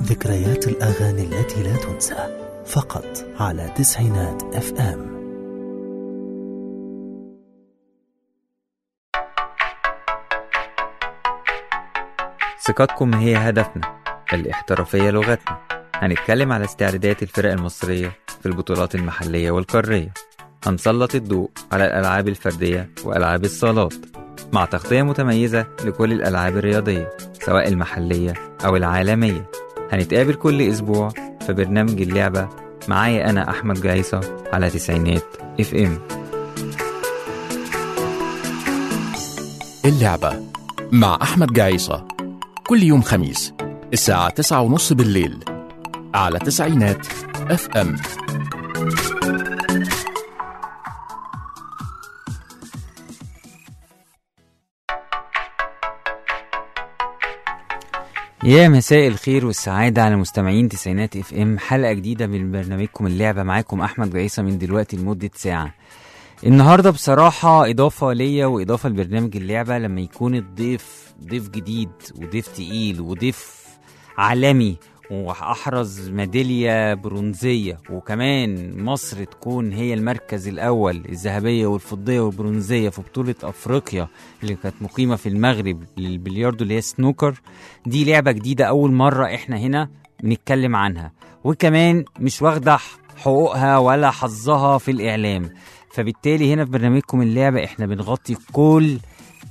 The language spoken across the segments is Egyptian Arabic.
ذكريات الأغاني التي لا تنسى فقط على تسعينات اف ام ثقتكم هي هدفنا الاحترافية لغتنا هنتكلم على استعدادات الفرق المصرية في البطولات المحلية والقارية هنسلط الضوء على الألعاب الفردية وألعاب الصالات مع تغطية متميزة لكل الألعاب الرياضية سواء المحلية أو العالمية هنتقابل كل أسبوع في برنامج اللعبة معايا أنا أحمد جايصة على تسعينات اف ام اللعبة مع أحمد جعيصة كل يوم خميس الساعة تسعة ونص بالليل على تسعينات اف ام يا مساء الخير والسعادة على مستمعين تسعينات اف ام حلقة جديدة من برنامجكم اللعبة معاكم أحمد جعيصة من دلوقتي لمدة ساعة النهاردة بصراحة إضافة ليا وإضافة لبرنامج اللعبة لما يكون الضيف ضيف جديد وضيف تقيل وضيف عالمي وأحرز ميدالية برونزية وكمان مصر تكون هي المركز الأول الذهبية والفضية والبرونزية في بطولة أفريقيا اللي كانت مقيمة في المغرب للبلياردو اللي هي سنوكر دي لعبة جديدة أول مرة إحنا هنا بنتكلم عنها وكمان مش واخدة حقوقها ولا حظها في الإعلام فبالتالي هنا في برنامجكم اللعبة إحنا بنغطي كل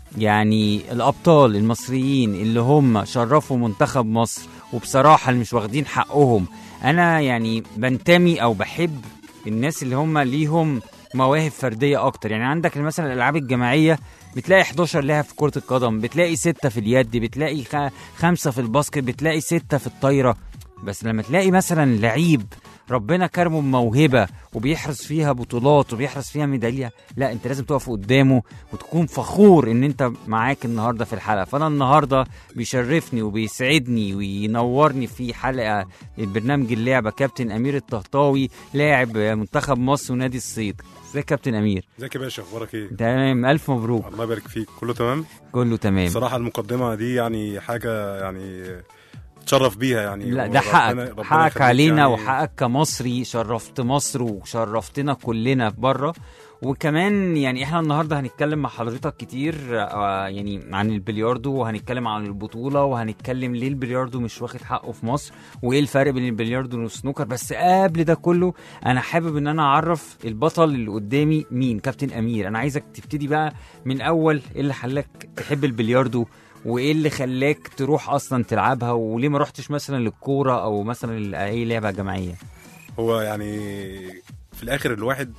يعني الأبطال المصريين اللي هم شرفوا منتخب مصر وبصراحة اللي مش واخدين حقهم أنا يعني بنتمي أو بحب الناس اللي هم ليهم مواهب فردية أكتر يعني عندك مثلا الألعاب الجماعية بتلاقي 11 لاعب في كرة القدم بتلاقي ستة في اليد بتلاقي خ- خمسة في الباسكت بتلاقي ستة في الطايرة بس لما تلاقي مثلا لعيب ربنا كرمه بموهبة وبيحرز فيها بطولات وبيحرز فيها ميدالية لا انت لازم تقف قدامه وتكون فخور ان انت معاك النهاردة في الحلقة فانا النهاردة بيشرفني وبيسعدني وينورني في حلقة البرنامج اللعبة كابتن امير الطهطاوي لاعب منتخب مصر ونادي الصيد ازيك يا كابتن امير ازيك يا باشا اخبارك ايه؟ تمام الف مبروك الله يبارك فيك كله تمام؟ كله تمام بصراحة المقدمة دي يعني حاجة يعني تشرف بيها يعني لا ده ربنا- حقك ربنا حقك يخليك علينا يعني وحقك كمصري شرفت مصر وشرفتنا كلنا بره وكمان يعني احنا النهارده هنتكلم مع حضرتك كتير آه، يعني عن البلياردو وهنتكلم عن البطوله وهنتكلم ليه البلياردو مش واخد حقه في مصر وايه الفرق بين البلياردو والسنوكر بس قبل ده كله انا حابب ان انا اعرف البطل اللي قدامي مين كابتن امير انا عايزك تبتدي بقى من اول ايه اللي خلاك تحب البلياردو وايه اللي خلاك تروح اصلا تلعبها وليه ما رحتش مثلا للكوره او مثلا لاي لعبه جماعيه هو يعني في الآخر الواحد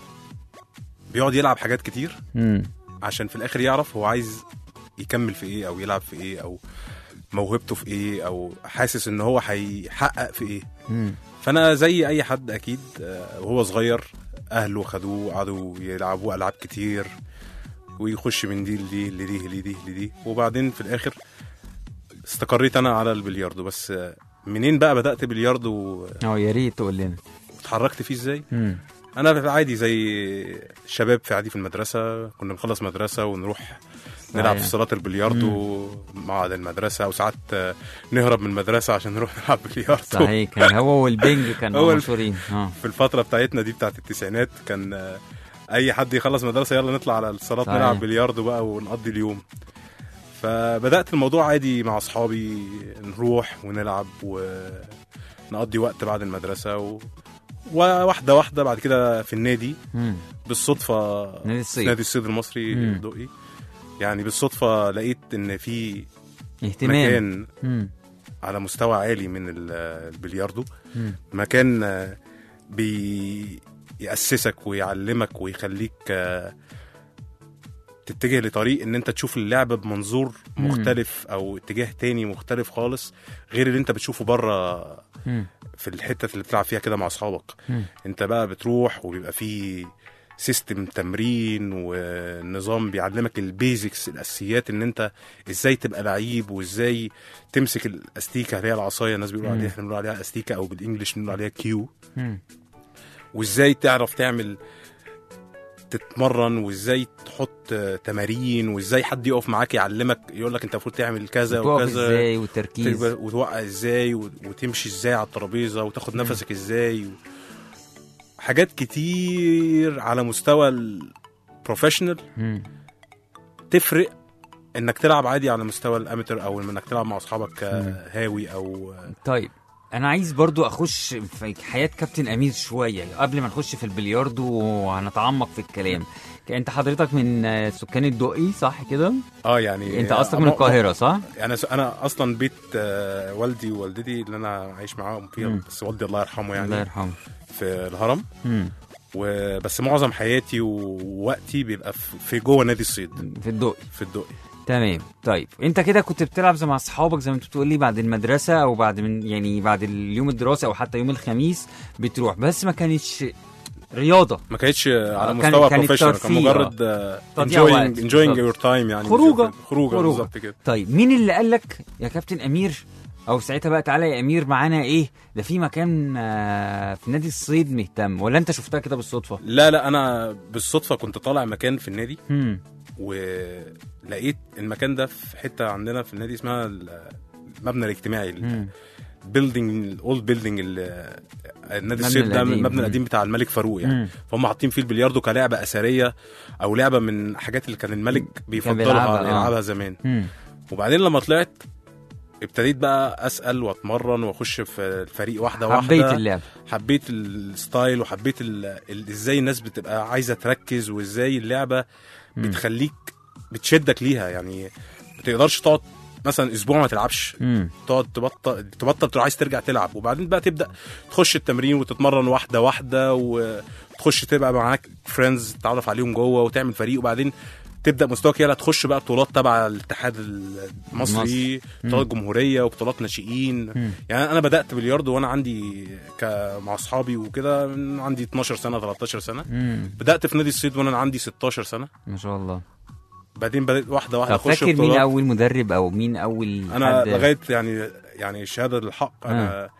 بيقعد يلعب حاجات كتير امم عشان في الآخر يعرف هو عايز يكمل في ايه أو يلعب في ايه أو موهبته في ايه أو حاسس إن هو هيحقق في ايه امم فانا زي اي حد اكيد آه، وهو صغير اهله خدوه قعدوا يلعبوا العاب كتير ويخش من دي لدي لدي لدي لدي وبعدين في الاخر استقريت انا على البلياردو بس آه، منين بقى بدات بلياردو اه يا ريت تقول لنا اتحركت فيه ازاي امم انا عادي زي الشباب في عادي في المدرسه كنا بنخلص مدرسه ونروح نلعب في صحيح. صالات البلياردو مع المدرسه او ساعات آه، نهرب من المدرسه عشان نروح نلعب بلياردو صحيح كان هو والبنج كانوا هو ال- مشهورين اه في الفتره بتاعتنا دي بتاعت التسعينات كان آه، اي حد يخلص مدرسه يلا نطلع على الصالات صحيح. نلعب بلياردو بقى ونقضي اليوم فبدات الموضوع عادي مع اصحابي نروح ونلعب ونقضي وقت بعد المدرسه و... وواحده واحده بعد كده في النادي امم بالصدفه نادي الصيد. نادي الصيد المصري مم. الدقي يعني بالصدفه لقيت ان في اهتمام مكان امم على مستوى عالي من ال- البلياردو مم. مكان آه، بيأسسك ويعلمك ويخليك آه، تتجه لطريق ان انت تشوف اللعبه بمنظور مم. مختلف او اتجاه تاني مختلف خالص غير اللي انت بتشوفه بره مم. في الحته اللي بتلعب فيها كده مع اصحابك مم. انت بقى بتروح وبيبقى فيه سيستم تمرين ونظام بيعلمك البيزكس الاساسيات ان انت ازاي تبقى لعيب وازاي تمسك الاستيكه اللي هي العصايه الناس بيقولوا مم. عليها احنا بنقول عليها استيكه او بالانجلش بنقول عليها كيو مم. وازاي تعرف تعمل تتمرن وازاي تحط آه، تمارين وازاي حد يقف معاك يعلمك يقول لك انت المفروض تعمل كذا تقف وكذا ازاي والتركيز تبقى- وتوقع ازاي و- وتمشي ازاي على الترابيزه وتاخد نفسك ازاي و... حاجات كتير على مستوى البروفيشنال مم. تفرق انك تلعب عادي على مستوى الاماتير او انك تلعب مع اصحابك كهاوي او طيب انا عايز برضو اخش في حياه كابتن امير شويه قبل ما نخش في البلياردو وهنتعمق في الكلام انت حضرتك من آه، سكان الدقي صح كده اه يعني انت اصلك من م- القاهره صح انا س- انا اصلا بيت آه، والدي ووالدتي اللي انا عايش معاهم فيها مم. بس والدي الله يرحمه الله يعني يرحمه في الهرم مم. وبس معظم حياتي ووقتي بيبقى في في جوه نادي الصيد في الدقي في الدقي تمام طيب انت كده كنت بتلعب زي مع اصحابك زي ما انت بتقول لي بعد المدرسه او بعد من يعني بعد اليوم الدراسي او حتى يوم الخميس بتروح بس ما كانتش رياضه ما كانتش على كان- مستوى كانت بروفيشنال كان ترفيه، مجرد تضييع وقت. انجوينج انجوينج بالظبط. يور تايم يعني خروجة. خروجه خروجة. بالظبط كده طيب مين اللي قال لك يا كابتن امير او ساعتها بقى تعالى يا امير معانا ايه ده في مكان آه، في نادي الصيد مهتم ولا انت شفتها كده بالصدفه لا لا انا بالصدفه كنت طالع مكان في النادي امم ولقيت المكان ده في حته عندنا في النادي اسمها المبنى الاجتماعي مم. البيلدينج الاولد بيلدينج النادي المبنى الصيد ده القديم. المبنى مم. القديم بتاع الملك فاروق يعني مم. فهم حاطين فيه البلياردو كلعبه اثريه او لعبه من الحاجات اللي كان الملك بيفضلها بيلعبها، آه. يلعبها زمان مم. وبعدين لما طلعت ابتديت بقى اسال واتمرن واخش في الفريق واحده واحده حبيت اللعب حبيت الستايل وحبيت ال... ال... ازاي الناس بتبقى عايزه تركز وازاي اللعبه مم. بتخليك بتشدك ليها يعني ما تقدرش تقعد مثلا اسبوع ما تلعبش مم. تقعد تبطل تبطل تروح عايز ترجع تلعب وبعدين بقى تبدا تخش التمرين وتتمرن واحده واحده وتخش تبقى معاك فريندز تتعرف عليهم جوه وتعمل فريق وبعدين تبدا مستواك يلا تخش بقى بطولات تبع الاتحاد المصري بطولات جمهوريه وبطولات ناشئين مم. يعني انا بدات بلياردو وانا عندي ك... مع اصحابي وكده من عندي 12 سنه 13 سنه مم. بدات في نادي الصيد وانا عندي 16 سنه ما شاء الله بعدين بدات واحده واحده طب اخش فاكر مين بطولات. اول مدرب او مين اول انا حد لغايه يعني يعني الشهاده للحق انا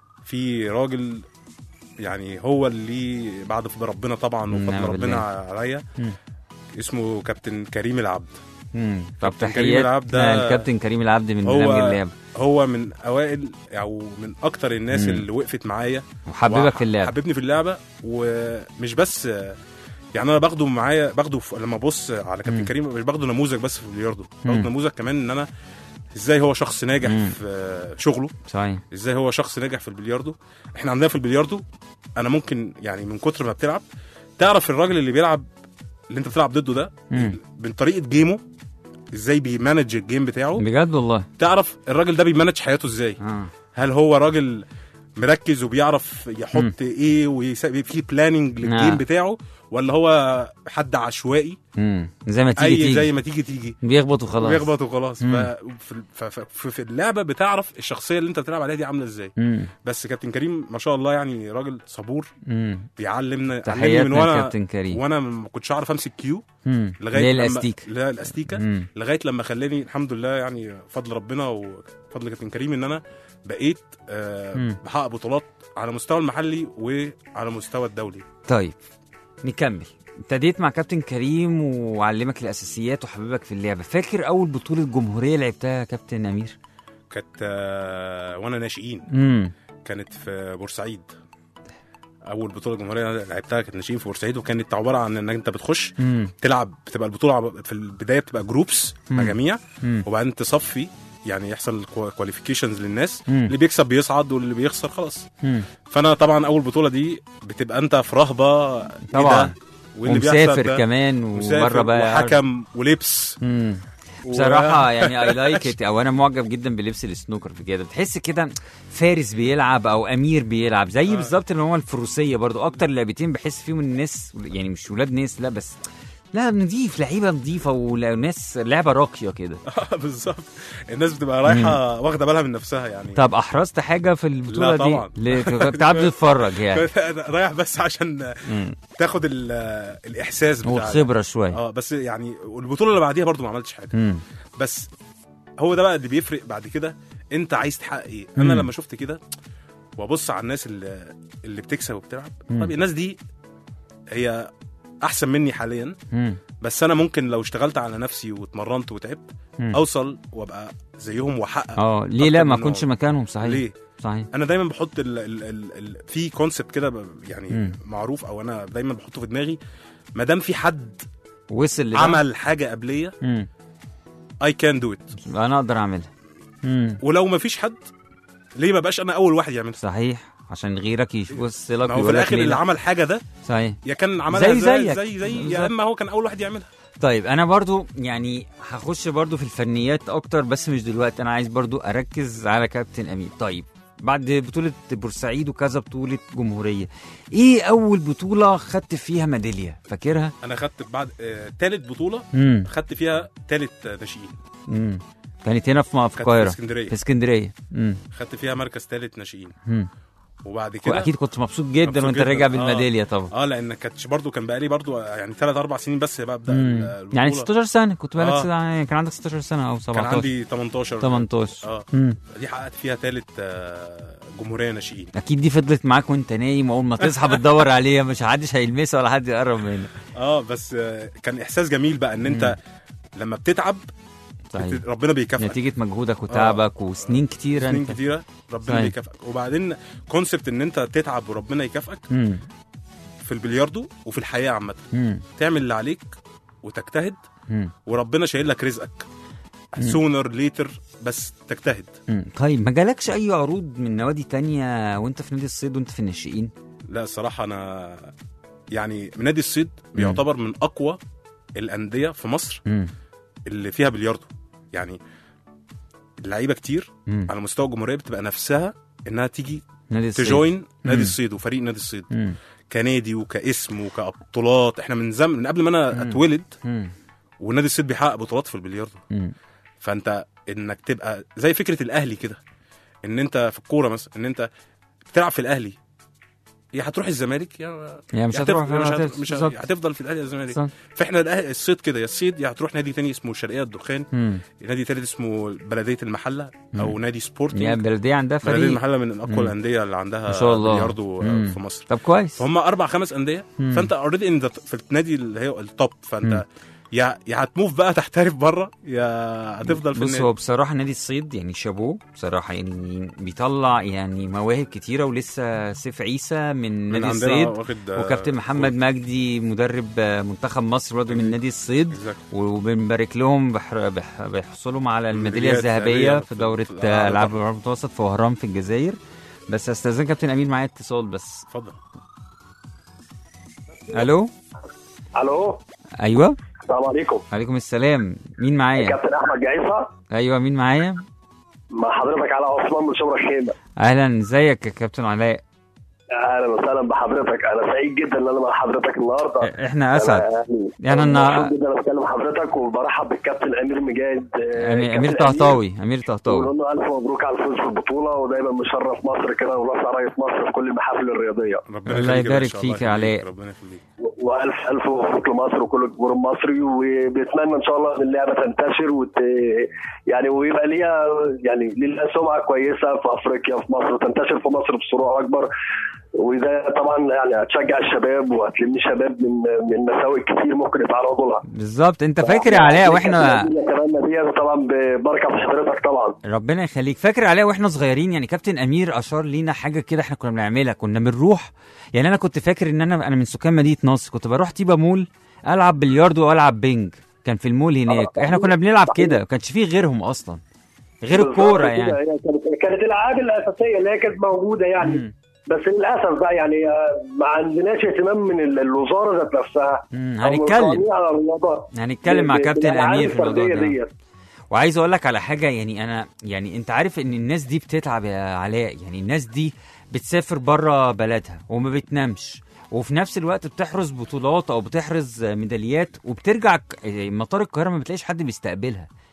في راجل يعني هو اللي بعد فضل ربنا طبعا نعم وفضل ربنا بالله. عليا مم. اسمه كابتن كريم العبد مم. طب كابتن كريم تحيات العبد ده- الكابتن كريم العبد من هو- برنامج اللعب هو من اوائل او من اكتر الناس مم. اللي وقفت معايا وحببك في اللعب حببني في اللعبه ومش بس يعني انا باخده معايا باخده في لما ابص على كابتن مم. كريم مش باخده نموذج بس في البلياردو مم. باخده نموذج كمان ان انا ازاي هو شخص ناجح مم. في شغله صحيح ازاي هو شخص ناجح في البلياردو احنا عندنا في البلياردو انا ممكن يعني من كتر ما بتلعب تعرف الراجل اللي بيلعب اللي انت بتلعب ضده ده مم. من طريقه جيمه ازاي بيمانج الجيم بتاعه بجد والله تعرف الراجل ده بيمانج حياته ازاي اه هل هو راجل مركز وبيعرف يحط مم. ايه ويبقى في بلاننج للجيم آه. بتاعه ولا هو حد عشوائي مم. زي ما تيجي اي تيجي زي ما تيجي تيجي بيخبط وخلاص بيخبط وخلاص مم. ف- ف- ف- ف- في اللعبه بتعرف الشخصيه اللي انت بتلعب عليها دي عامله ازاي مم. بس كابتن كريم ما شاء الله يعني راجل صبور مم. بيعلمنا علمني تحياتنا من وانا لكابتن كريم وانا ما كنتش اعرف امسك كيو مم. لغايه ليه لما- الاستيك لا الاستيكه مم. لغايه لما خلاني الحمد لله يعني فضل ربنا وفضل كابتن كريم ان انا بقيت آه مم. بحقق بطولات على مستوى المحلي وعلى مستوى الدولي طيب نكمل ابتديت مع كابتن كريم وعلمك الاساسيات وحببك في اللعبه فاكر اول بطوله جمهوريه لعبتها يا كابتن امير كانت آه وانا ناشئين امم كانت في بورسعيد اول بطوله جمهوريه لعبتها كانت ناشئين في بورسعيد وكانت عباره عن انك انت بتخش امم تلعب بتبقى البطوله عب- في البدايه بتبقى جروبس مم. مجاميع امم وبعدين تصفي يعني يحصل كواليفيكيشنز للناس مم. اللي بيكسب بيصعد واللي بيخسر خلاص امم فانا طبعا اول بطوله دي بتبقى انت في رهبه إيه طبعا. ده؟ واللي بيحصل ومسافر ده كمان مسافر وبره بقى وحكم ولبس امم و- بصراحة يعني اي لايك ات او انا معجب جدا بلبس السنوكر في كده بتحس كده فارس بيلعب او امير بيلعب زي آه. بالظبط اللي هو الفروسية برضو اكتر لعبتين بحس فيهم الناس يعني مش ولاد ناس لا بس لا نضيف لعيبة نضيفة وناس لعبة راقية كده بالظبط الناس بتبقى رايحه واخده بالها من نفسها يعني طب احرزت حاجة في البطولة لا طبعا. دي ليه؟ كنت قاعد بتتفرج يعني رايح بس عشان مم. تاخد ال- الاحساس بتاع والخبرة شوية اه بس يعني والبطوله اللي بعديها برضو ما عملتش حاجه مم. بس هو ده بقى اللي بيفرق بعد كده انت عايز تحقق ايه انا مم. لما شفت كده وابص على الناس اللي اللي بتكسب وبتلعب مم. طب الناس دي هي احسن مني حاليا مم. بس انا ممكن لو اشتغلت على نفسي واتمرنت وتعبت مم. اوصل وابقى زيهم واحقق اه ليه لا أكتر ما من اكونش هو. مكانهم صحيح ليه صحيح انا دايما بحط ال ال ال ال في كونسبت كده ب- يعني مم. معروف او انا دايما بحطه في دماغي ما دام في حد وصل لده عمل حاجه قبليه مم. اي كان دو ات انا اقدر اعملها مم. ولو ما فيش حد ليه ما بقاش انا اول واحد يعملها صحيح عشان غيرك يوصلك ما هو في ويقول لك الاخر ليه اللي لا. عمل حاجه ده صحيح يا كان عملها زي زي زيك. زي, زي بالظبط. يا اما هو كان اول واحد يعملها طيب انا برضو يعني هخش برضو في الفنيات اكتر بس مش دلوقتي انا عايز برضو اركز على كابتن امين طيب بعد بطولة بورسعيد وكذا بطولة جمهورية ايه اول بطولة خدت فيها ميدالية فاكرها؟ انا خدت بعد آه تالت بطوله امم خدت فيها تالت آه، ناشئين امم كانت هنا في في كانت في القاهرة اسكندريه في اسكندرية امم خدت فيها مركز تالت ناشئين امم وبعد كده واكيد كنت مبسوط جدا مبسوط وانت جداً. راجع آه. بالميدالية طبعا اه لان كانتش برضو كان بقالي برضو يعني ثلاث اربع سنين بس ببدا مم. ال- البطولة. يعني 16 سنة كنت بالك آه. سنة- كان عندك 16 سنة او 17 كان عندي 18 18 اه امم دي حققت فيها ثالث جمهوريه ناشئين اكيد دي فضلت معاك وانت نايم اول ما تصحى بتدور عليها مش حدش هيلمسها ولا حد يقرب منها اه بس آه، كان احساس جميل بقى ان انت لما بتتعب صحيح بت- ربنا بيكافئك نتيجة مجهودك وتعبك وسنين كتيرة سنين انت كتيره ربنا صحيح. بيكافئك وبعدين كونسبت ان انت تتعب وربنا يكافئك مم. في البلياردو وفي الحياه عامه مم. تعمل اللي عليك وتجتهد مم. وربنا شايل لك رزقك سونر ليتر بس تجتهد مم. طيب ما جالكش اي عروض من نوادي تانية وانت في نادي الصيد وانت في الناشئين لا الصراحه انا يعني نادي الصيد بيعتبر من اقوى الانديه في مصر مم. اللي فيها بلياردو يعني اللعيبه كتير مم. على مستوى الجمهوريه بتبقى نفسها انها تيجي نادي الصيد تجوين نادي مم. الصيد وفريق نادي الصيد مم. كنادي وكاسم وكبطولات احنا من زمن من قبل ما انا مم. اتولد مم. ونادي الصيد بيحقق بطولات في البلياردو مم. فانت انك تبقى زي فكره الاهلي كده ان انت في الكوره مثلا ان انت بتلعب في الاهلي يا هتروح الزمالك يا يعني مش يا هتروح هتف- مش, هتف- هت... مش بالظبط. هتفضل في الاهلي يا الزمالك صح. فاحنا الأهلي الصيد كده يا الصيد يا هتروح نادي تاني اسمه الشرقيه الدخان مم. نادي تالت اسمه بلديه المحله او نادي سبورتنج يعني البلديه عندها بلديه فريق المحله من اقوى مم. الانديه اللي عندها ما شاء الله. بلياردو مم. في مصر طب كويس فهم اربع خمس انديه مم. فانت اوريدي ان في النادي اللي هي التوب مم. فانت يا يا هتموف بقى تحترف بره يا هتفضل في بص النادي هو بصراحة نادي الصيد يعني شابوه بصراحة يعني بيطلع يعني مواهب كتيرة ولسه سيف عيسى من, من نادي عندنا الصيد واخد آه، وكابتن محمد مجدي مدرب آه، منتخب مصر برضه من نادي الصيد Exactly. وبنبارك لهم بح- بح- بيحصلوا على الميداليه الميداليات الذهبيه الذهبية في في دوره الألعاب آه، العاب البحر. المتوسط في وهران في الجزائر بس استاذن كابتن امين معايا اتصال بس اتفضل الو الو ايوه السلام عليكم عليكم السلام مين معايا كابتن احمد جعيصه ايوه مين معايا مع حضرتك على عثمان من شبرا الخيمه اهلا ازيك يا كابتن علاء اهلا وسهلا بحضرتك انا سعيد جدا ان انا مع حضرتك النهارده احنا اسعد أنا- يعني أنا- مبسوط جدا انا بكلم حضرتك وبرحب بالكابتن امير مجاهد آه، أمي- امير كابتن طهطاوي امير طهطاوي ونقول له الف مبروك على الفوز في البطوله ودايما مشرف مصر كده ورافع رايه مصر في كل المحافل الرياضيه ربنا الله يخليك يا يبارك باشا، الله فيك يا يخليك، علاء. ربنا يخليك و- والف الف مبروك لمصر وكل الجمهور المصري وبيتمنى ان شاء الله ان اللعبه تنتشر وت... يعني ويبقى ليها يعني ليها سمعه كويسه في افريقيا في مصر وتنتشر في مصر بصوره اكبر وده طبعا يعني هتشجع الشباب وهتلم شباب من من مساوئ كتير ممكن يتعرضوا لها بالظبط انت فاكر يا علاء واحنا كمان دي طبعا ببركه في حضرتك طبعا ربنا يخليك فاكر علاء واحنا صغيرين يعني كابتن امير اشار لينا حاجه كده احنا كنا بنعملها كنا بنروح يعني انا كنت فاكر ان انا انا من سكان مدينه نصر كنت بروح تيبا مول العب بلياردو والعب بينج كان في المول هناك احنا كنا بنلعب كده ما كانش فيه غيرهم اصلا غير الكوره بالظبط كده، يعني هي كانت كانت الالعاب الاساسيه اللي هي كانت موجوده يعني مم. بس للاسف بقى يعني آه، ما عندناش اهتمام من ال- الوزاره ذات نفسها مم، أو من هنتكلم القوانين على الرياضه هنتكلم مع ب- كابتن بالألعاب امير في الموضوع الفردية ده ديت. وعايز اقول لك على حاجه يعني انا يعني انت عارف ان الناس دي بتتعب يا علاء يعني الناس دي بتسافر بره بلدها وما بتنامش وفي نفس الوقت بتحرز بطولات او بتحرز ميداليات وبترجع ك- مطار القاهره ما بتلاقيش حد بيستقبلها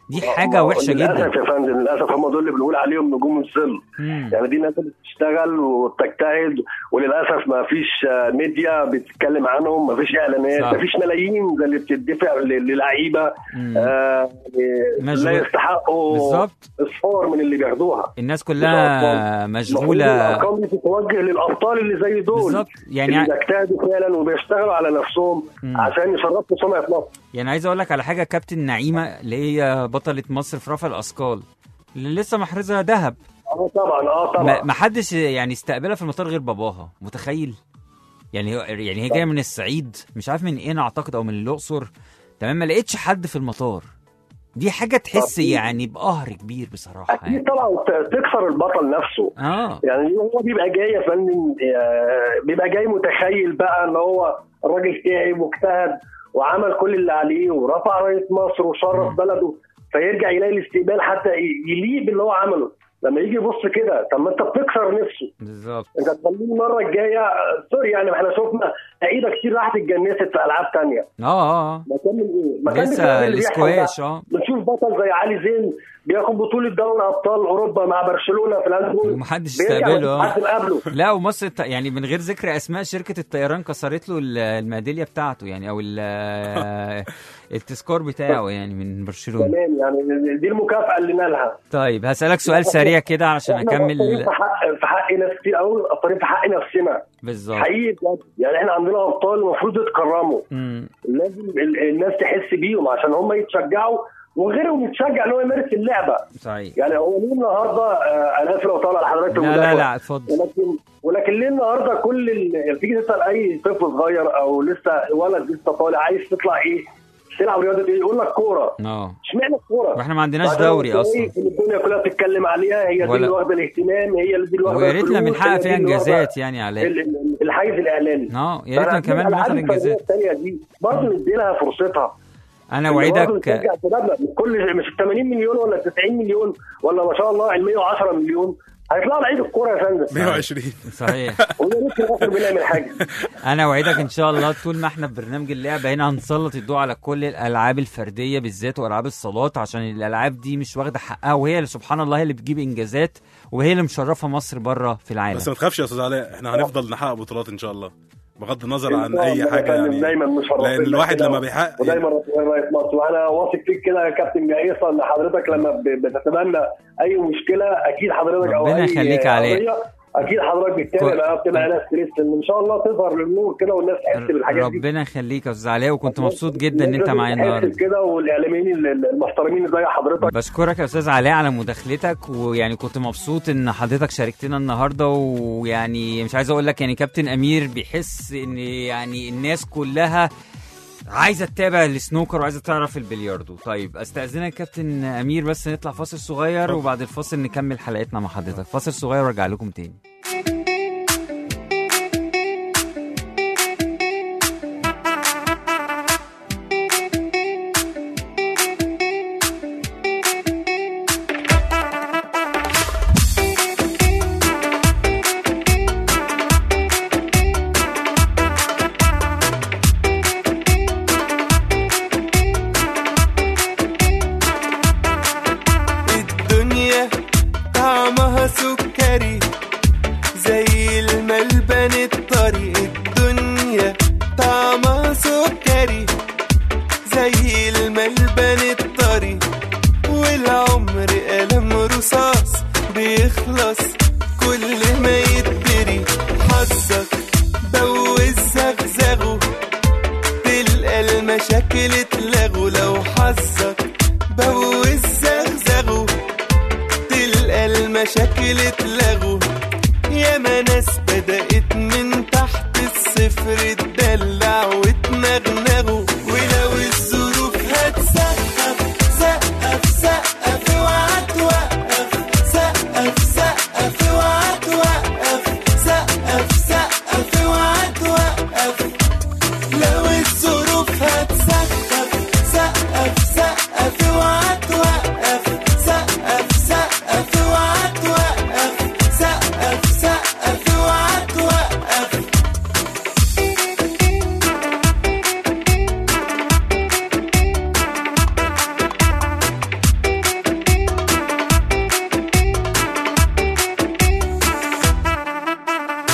دي حاجه وحشه جدا للاسف يا فندم للاسف هم دول اللي بنقول عليهم نجوم الظل مم. يعني دي ناس بتشتغل وبتجتهد وللاسف ما فيش آه، ميديا بتتكلم عنهم ما فيش اعلانات صح. ما فيش ملايين زي اللي بتدفع ل- للعيبه مم. آه، مشغول. لا يستحقوا بالظبط اصفار من اللي بياخدوها الناس كلها المفروض مشغوله الارقام دي تتوجه للابطال اللي زي دول بالظبط يعني اللي بيجتهدوا فعلا وبيشتغلوا على نفسهم مم. عشان يشرفوا سمعه مصر يعني عايز اقول لك على حاجه كابتن نعيمه اللي هي بطله مصر في رفع الاثقال اللي لسه محرزه ذهب اه طبعا اه ما طبعا ما حدش يعني استقبلها في المطار غير باباها متخيل يعني هو يعني هي جايه من الصعيد مش عارف من ايه اعتقد او من الاقصر تمام ما لقيتش حد في المطار دي حاجه تحس أكيد. يعني بقهر كبير بصراحه اكيد يعني. طبعا ت- تكسر البطل نفسه اه يعني هو بيبقى جاي يا فندم آه، بيبقى جاي متخيل بقى ان هو الراجل تعب واجتهد وعمل كل اللي عليه ورفع رايه مصر وشرف مم. بلده فيرجع يلاقي الاستقبال حتى ي- يليق باللي هو عمله لما يجي يبص كده طب ما انت بتكسر نفسه بالظبط انت تخليه المره الجايه آه، سوري يعني احنا شفنا لعيبه كتير راحت اتجنست في العاب تانية اه اه آه. مكان من ايه؟ مكان لسه بسبب اللي بيحصل ده. الاسكواش اه بنشوف بطل زي علي زين بياخد بطوله دوري ابطال اوروبا مع برشلونه في الهاندبول ومحدش بيرجع استقبله مفيش اه حد قبله لا ومصر الت- يعني من غير ذكر اسماء شركه الطيران كسرت له ال- الميداليه بتاعته يعني او ال- التذكار بتاعه يعني من برشلونه تمام يعني دي المكافاه اللي نالها طيب هسألك سؤال سريع كده عشان احنا مقصرين اكمل في حق في حق ناس كتير قوي مقصرين في حق نفسنا بالظبط حقيقي بجد. يعني احنا عندنا ابطال المفروض يتكرموا مم. لازم ال- الناس تحس بيهم عشان هم يتشجعوا وغيرهم يتشجع ان هو يمارس اللعبه صحيح يعني هو ليه النهارده آه، انا اسف لو طالع على حضرتك لا لا المداخلة. لا اتفضل ولكن ولكن ليه النهارده كل ال... تيجي تسال اي طفل صغير او لسه ولد لسه طالع عايز تطلع ايه؟ تلعب رياضه ايه؟ يقول لك كوره اه اشمعنى الكوره؟ واحنا ما عندناش عشان دوري هو اصلا إيه؟ الدنيا كلها بتتكلم عليها هي دي ولا- اللي واخده الاهتمام هي اللي دي اللي واخده ويا ريتنا الفلوس، بنحقق هي دي فيها اللي واخدة انجازات يعني علاء ال- ال- الحيز الاعلامي اه يا ريتنا كمان بناخد انجازات الثانيه دي برضه ندي لها فرصتها انا اللي برضه اوعدك نشجع شبابنا كل مش 80 مليون ولا 90 مليون ولا ما شاء الله ال 110 مليون هيطلعوا لعيب الكوره يا فندم 120 صحيح ويا ريت في الاخر بنعمل حاجه انا اوعدك ان شاء الله طول ما احنا في برنامج اللعبه هنا هنسلط الضوء على كل الالعاب الفرديه بالذات والعاب الصالات عشان الالعاب دي مش واخده حقها وهي اللي سبحان الله هي اللي بتجيب انجازات وهي اللي مشرفه مصر بره في العالم بس ما تخافش يا استاذ علاء احنا هنفضل نحقق بطولات ان شاء الله بغض النظر عن إن شاء اي الله حاجه يا فندم، يعني دايما مشرفين لان الواحد كده لما بيحقق ودايما رئيس مصر وانا واثق فيك كده يا كابتن جايصه ان حضرتك لما ب- بتتبنى اي مشكله اكيد حضرتك او ربنا اي يخليك يا علاء. قضية، اكيد حضرتك بتتابع كو- بقى بتبقى ناس ستريس ان شاء الله تظهر للنور كده والناس تحس بالحاجات دي ربنا يخليك يا استاذ علاء وكنت مبسوط جدا ان انت معايا تحس النهارده كده والاعلاميين ال- المحترمين زي حضرتك بشكرك يا استاذ علاء على مداخلتك ويعني كنت مبسوط ان حضرتك شاركتنا النهارده ويعني مش عايز اقول لك يعني كابتن امير بيحس ان يعني الناس كلها عايزه تتابع السنوكر وعايزه تعرف البلياردو طيب استاذنك كابتن امير بس نطلع فاصل صغير وبعد الفاصل نكمل حلقتنا مع حضرتك فاصل صغير وارجع لكم تاني الدنيا طعمها سكري زي الملبن الطري الدنيا طعمها سكري زي الملبن الطري والعمر قلم رصاص بيخلص كل ما يتدري حظك بوز زغزغه تلقى المشاكل اتلغوا لو حظك بوز زغزغه تلقى المشاكل اتلغوا ياما ناس بدأت من تحت الصفر تدلع وتنغنغوا ولو الظروف هتسقف سقف سقف اوعى توقف سقف سقف اوعى توقف سقف سقف اوعى توقف لو الظروف هتسقف سقف سقف اوعى توقف سقف سقف اوعى توقف سقف سقف اوعى توقف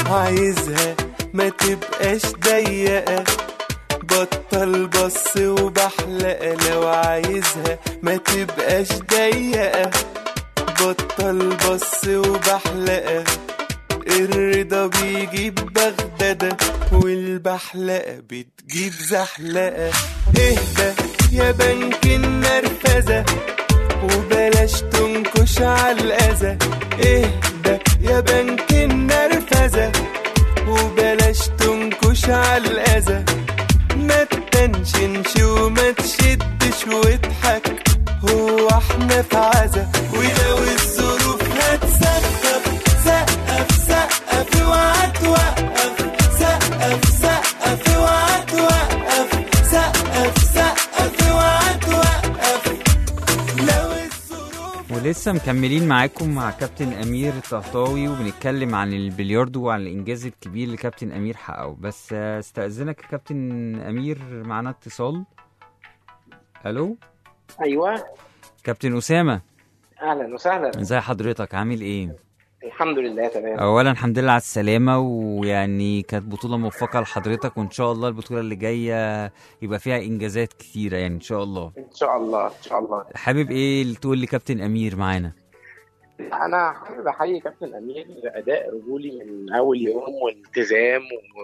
عايزها ما تبقاش ضيقة بطل بص وبحلقة لو عايزها ما تبقاش ضيقة بطل بص وبحلقة الرضا بيجيب بغدادة والبحلقة بتجيب زحلقة اهدى يا بنك النرفزة وبلاش تنكش على الأذى اهدى يا بنك النرفزة وبلاش تنكش على الأذى ما تتنشنش وما تشدش واضحك هو احنا في عزا ولو الظروف هتسقف سقف سقف اوعى توقف سقف سقف اوعى توقف سقف سقف اوعى توقف لو الظروف ولسه مكملين معاكم مع كابتن امير الطهطاوي وبنتكلم عن البلياردو وعن الانجاز الكبير اللي كابتن امير حققه بس استاذنك يا كابتن امير معانا اتصال الو ايوه كابتن اسامه اهلا وسهلا ازي حضرتك عامل ايه الحمد لله تمام اولا الحمد لله على السلامه ويعني كانت بطوله موفقه لحضرتك وان شاء الله البطوله اللي جايه يبقى فيها انجازات كتيره يعني ان شاء الله ان شاء الله ان شاء الله حابب ايه اللي تقول لكابتن امير معانا انا حابب احيي كابتن امير اداء رجولي من اول يوم والتزام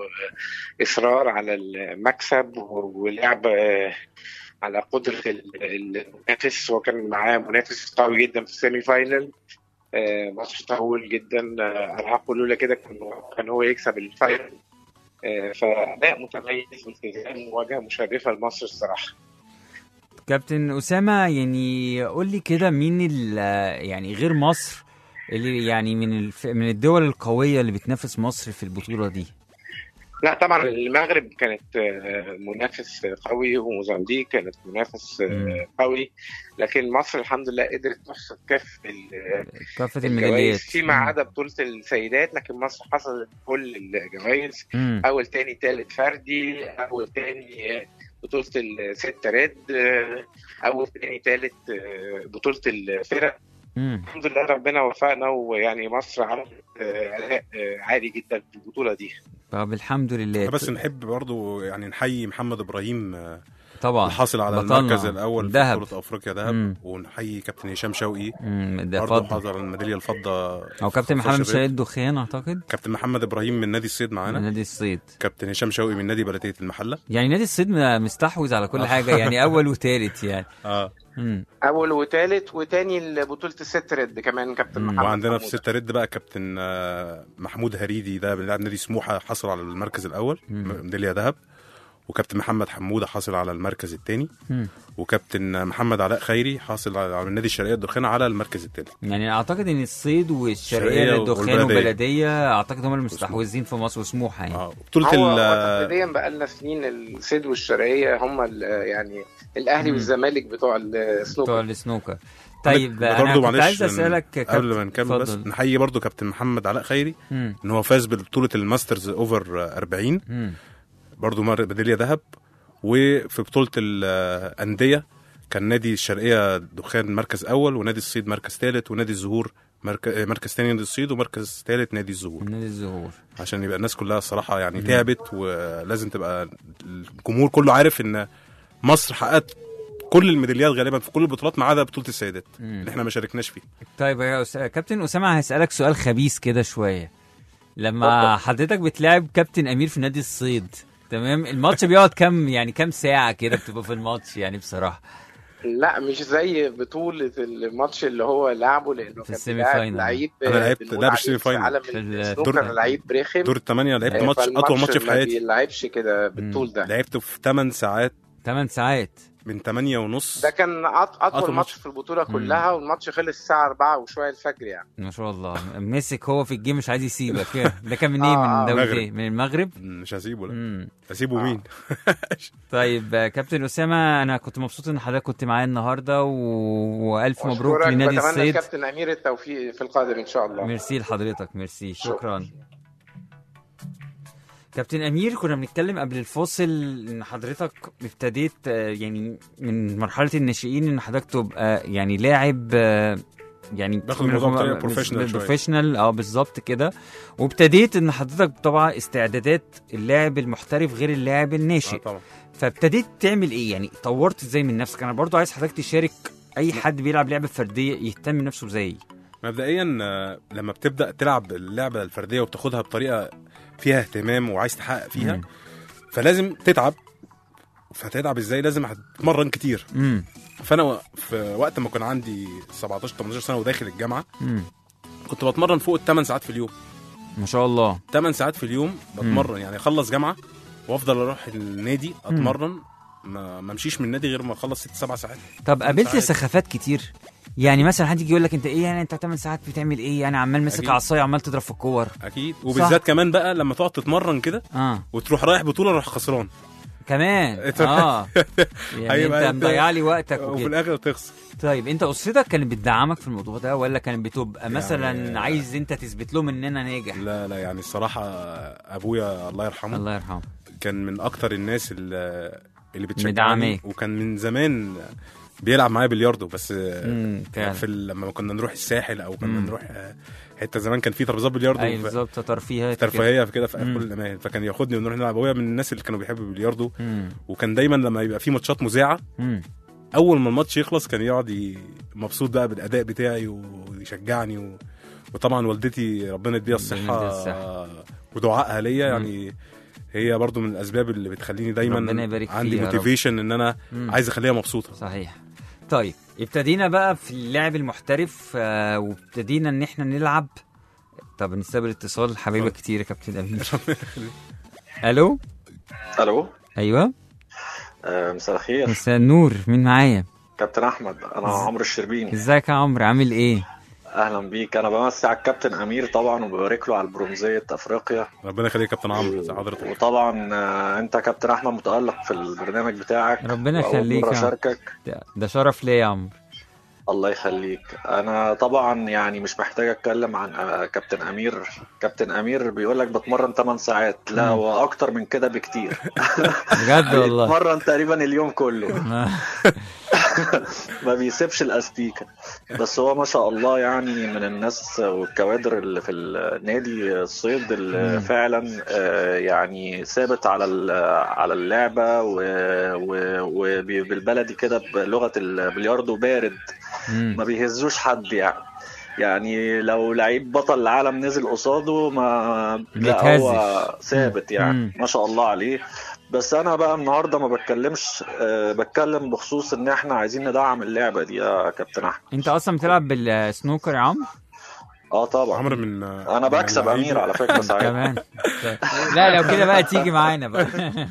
واصرار على المكسب ولعب آه، على قدره ال- المنافس وكان معاه منافس قوي جدا في السيمي فاينل آه، ماتش طول جدا آه، العاب لولا كده كان كان هو يكسب الفاينل آه، فاداء متميز والتزام وواجهه مشرفه لمصر الصراحه كابتن اسامه يعني قول لي كده مين ال- يعني غير مصر اللي يعني من الف... من الدول القويه اللي بتنافس مصر في البطوله دي لا طبعا المغرب كانت آه، منافس قوي وموزمبيق كانت منافس آه، مم. قوي لكن مصر الحمد لله قدرت تحصد كف ال- كافه الجوائز الميداليات فيما عدا بطولة السيدات لكن مصر حصلت كل الجوائز مم. أول تاني تالت فردي أول تاني آه، بطولة الست ريد آه، أول تاني تالت آه، بطولة الفرق مم. الحمد لله ربنا وفقنا ويعني مصر عملت آه، أداء آه، عالي جدا في البطولة دي طب الحمد لله بس نحب برضو يعني نحيي محمد ابراهيم آه، طبعا الحاصل على بطلنا. المركز الاول في دهب. بطوله افريقيا مم. دهب ونحيي كابتن هشام شوقي مم. ده برضه فضل حصل على الميداليه الفضه او كابتن في محمد الشباب. شهيد دخان اعتقد كابتن محمد ابراهيم من نادي الصيد من معانا نادي الصيد كابتن هشام شوقي من نادي بلديه المحله يعني نادي الصيد م- مستحوذ على كل حاجه يعني اول وثالث يعني اه مم. اول وتالت وتاني بطوله الست ريد كمان كابتن مم. محمد وعندنا في محمود. ستة ريد بقى كابتن آه، محمود هريدي ده بيلعب نادي سموحه حصل على المركز الاول مم. ميداليه ذهب وكابتن محمد حموده حاصل على المركز الثاني مم. وكابتن محمد علاء خيري حاصل على على النادي الشرقيه الدخان على المركز الثالث يعني اعتقد ان الصيد والشرقيه الشرقية للدخان والبلدية. وبلديه اعتقد هم المستحوذين في مصر وسموحه يعني اه بطوله هو ال- هو تقريبا بقى لنا سنين الصيد والشرقيه هم ال- يعني الاهلي مم. والزمالك بتوع بتوع السنوكر السنوكر طيب برضه انا كنت معلش عايز اسالك قبل ما نكمل بس اتفضل. نحيي برضه كابتن محمد علاء خيري مم. ان هو فاز ببطوله الماسترز اوفر 40 مم. برضه مر ميداليه ذهب وفي بطوله الانديه كان نادي الشرقيه دخان مركز اول ونادي الصيد مركز ثالث ونادي الزهور مركز مركز ثاني نادي الصيد ومركز ثالث نادي الزهور نادي الزهور عشان يبقى الناس كلها الصراحه يعني تعبت ولازم تبقى الجمهور كله عارف ان مصر حققت كل الميداليات غالبا في كل البطولات ما عدا بطوله السيدات مم. اللي احنا ما شاركناش فيها طيب يا أس... كابتن اسامه هسالك سؤال خبيث كده شويه لما حضرتك بتلاعب كابتن امير في نادي الصيد تمام الماتش بيقعد كام يعني كام ساعه كده بتبقى في الماتش يعني بصراحه لا مش زي بطوله الماتش اللي هو لعبه لانه كان السيمي بيلاعب فاينل. لعيب أنا لعبت- بنقول لعب عليه السيمي في فاينل. عالم في ال- السنوكر دور- لعيب رخم دور الثمانيه لعبت آه، ماتش اطول فالماتش ماتش في ما حياتي بيلعبش كده بالطول ده لعبته في 8 ساعات 8 ساعات من 8 ونص ده كان أط- أطول اطول ماتش. ماتش في البطوله كلها والماتش خلص الساعه 4 وشويه الفجر يعني ما شاء الله مسك هو في الجيم مش عايز يسيبك ده كان من ايه آه، من آه. دولة المغرب. ايه من المغرب مش هسيبه لا مم. هسيبه آه. مين طيب آه، كابتن اسامه انا كنت مبسوط ان حضرتك كنت معايا النهارده و... والف مبروك وأشكرك، لنادي بتمنى الصيد الكابتن امير التوفيق في القادم ان شاء الله ميرسي لحضرتك ميرسي شكراً. شكرا كابتن امير كنا بنتكلم قبل الفاصل ان حضرتك ابتديت آه، يعني من مرحله الناشئين ان حضرتك تبقى يعني لاعب آه، يعني باخد من الموضوع الحكومة- بطريقة professional بال- شوية. professional، اه بالظبط كده وابتديت ان حضرتك طبعا استعدادات اللاعب المحترف غير اللاعب الناشئ آه طبعا فابتديت تعمل ايه يعني طورت ازاي من نفسك انا برضو عايز حضرتك تشارك اي حد بيلعب لعبه فرديه يهتم بنفسه زيي مبدئيا آه، لما بتبدا تلعب اللعبه الفرديه وبتاخدها بطريقه فيها اهتمام وعايز تحقق فيها مم. فلازم تتعب فتتعب ازاي لازم هتتمرن كتير امم فانا و- في وقت ما كان عندي 17 18 سنه وداخل الجامعه امم كنت بتمرن فوق الثمان ساعات في اليوم ما شاء الله 8 ساعات في اليوم بتمرن يعني اخلص جامعه وافضل اروح النادي اتمرن ما ما امشيش من النادي غير ما اخلص ست سبع ساعات طب قابلت ساعات. سخافات كتير يعني مثلا حد يجي يقول لك انت ايه يعني انت 8 ساعات بتعمل ايه يعني عمال ماسك أكيد. عصايه عمال تضرب في الكور اكيد وبالذات كمان بقى لما تقعد تتمرن كده اه وتروح رايح بطوله روح خسران كمان إنت- اه يعني هيبقى انت أنت- مضيع لي وقتك وفي وكده الاخر تخسر طيب انت اسرتك كانت بتدعمك في الموضوع ده ولا كانت بتبقى مثلا يعني- عايز انت تثبت لهم ان انا ناجح لا لا يعني الصراحه ابويا الله يرحمه الله يرحمه كان من اكتر الناس اللي اللي بتشجعني مدعماك. وكان من زمان بيلعب معايا بلياردو بس امم فعلا في ال- لما كنا نروح الساحل او كنا مم. نروح حته زمان كان في ترابيزات بلياردو ايوه في- بالظبط ترفيهات كده. ترفيهيه في كده في مم. كل الاماكن فكان ياخدني ونروح نلعب ابويا من الناس اللي كانوا بيحبوا البلياردو مم. وكان دايما لما يبقى في ماتشات مذاعه مم. اول ما الماتش يخلص كان يقعد ي- مبسوط بقى بالاداء بتاعي ويشجعني و... وطبعا والدتي ربنا يديها ربنا الصحه يديها الصحة. ودعائها ليا يعني هي برضو من الاسباب اللي بتخليني دايما ربنا يبارك عندي فيها يا رب. موتيفيشن ان انا مم. عايز اخليها مبسوطه صحيح طيب ابتدينا بقى في اللعب المحترف آه وابتدينا ان احنا نلعب طب نستقبل اتصال حبيبك اتفضل. كتير يا كابتن امير الو الو ايوه آه، مساء الخير مساء النور مين معايا كابتن احمد انا عمرو الشربيني ازيك يا عمرو عامل ايه اهلا بيك انا بمسي على الكابتن امير طبعا وببارك له على البرونزيه افريقيا ربنا يخليك يا كابتن عمرو زي حضرتك وطبعا آه، انت كابتن احمد متالق في البرنامج بتاعك ربنا وأول يخليك مرة يا عم. اشاركك ده, ده شرف ليا يا عمرو الله يخليك انا طبعا يعني مش محتاج اتكلم عن آه، كابتن امير كابتن امير بيقول لك بتمرن 8 ساعات لا مم. واكتر من كده بكتير بجد والله بيتمرن تقريبا اليوم كله ما- ما بيسيبش الاستيكه بس هو ما شاء الله يعني من الناس والكوادر اللي في النادي الصيد اللي مم. فعلا آه، يعني ثابت على ال- على اللعبه وبالبلدي كده بلغه البلياردو بارد مم. ما بيهزوش حد يعني يعني لو لعيب بطل العالم نزل قصاده ما لا هو بيتهزش. ثابت يعني مم. ما شاء الله عليه بس انا بقى النهارده ما بتكلمش أه بتكلم بخصوص ان احنا عايزين ندعم اللعبه دي يا كابتن احمد انت اصلا بتلعب بالسنوكر يا عمرو اه طبعا عمرو من انا بكسب امير على فكره ساعات كمان لا لو كده بقى تيجي معانا بقى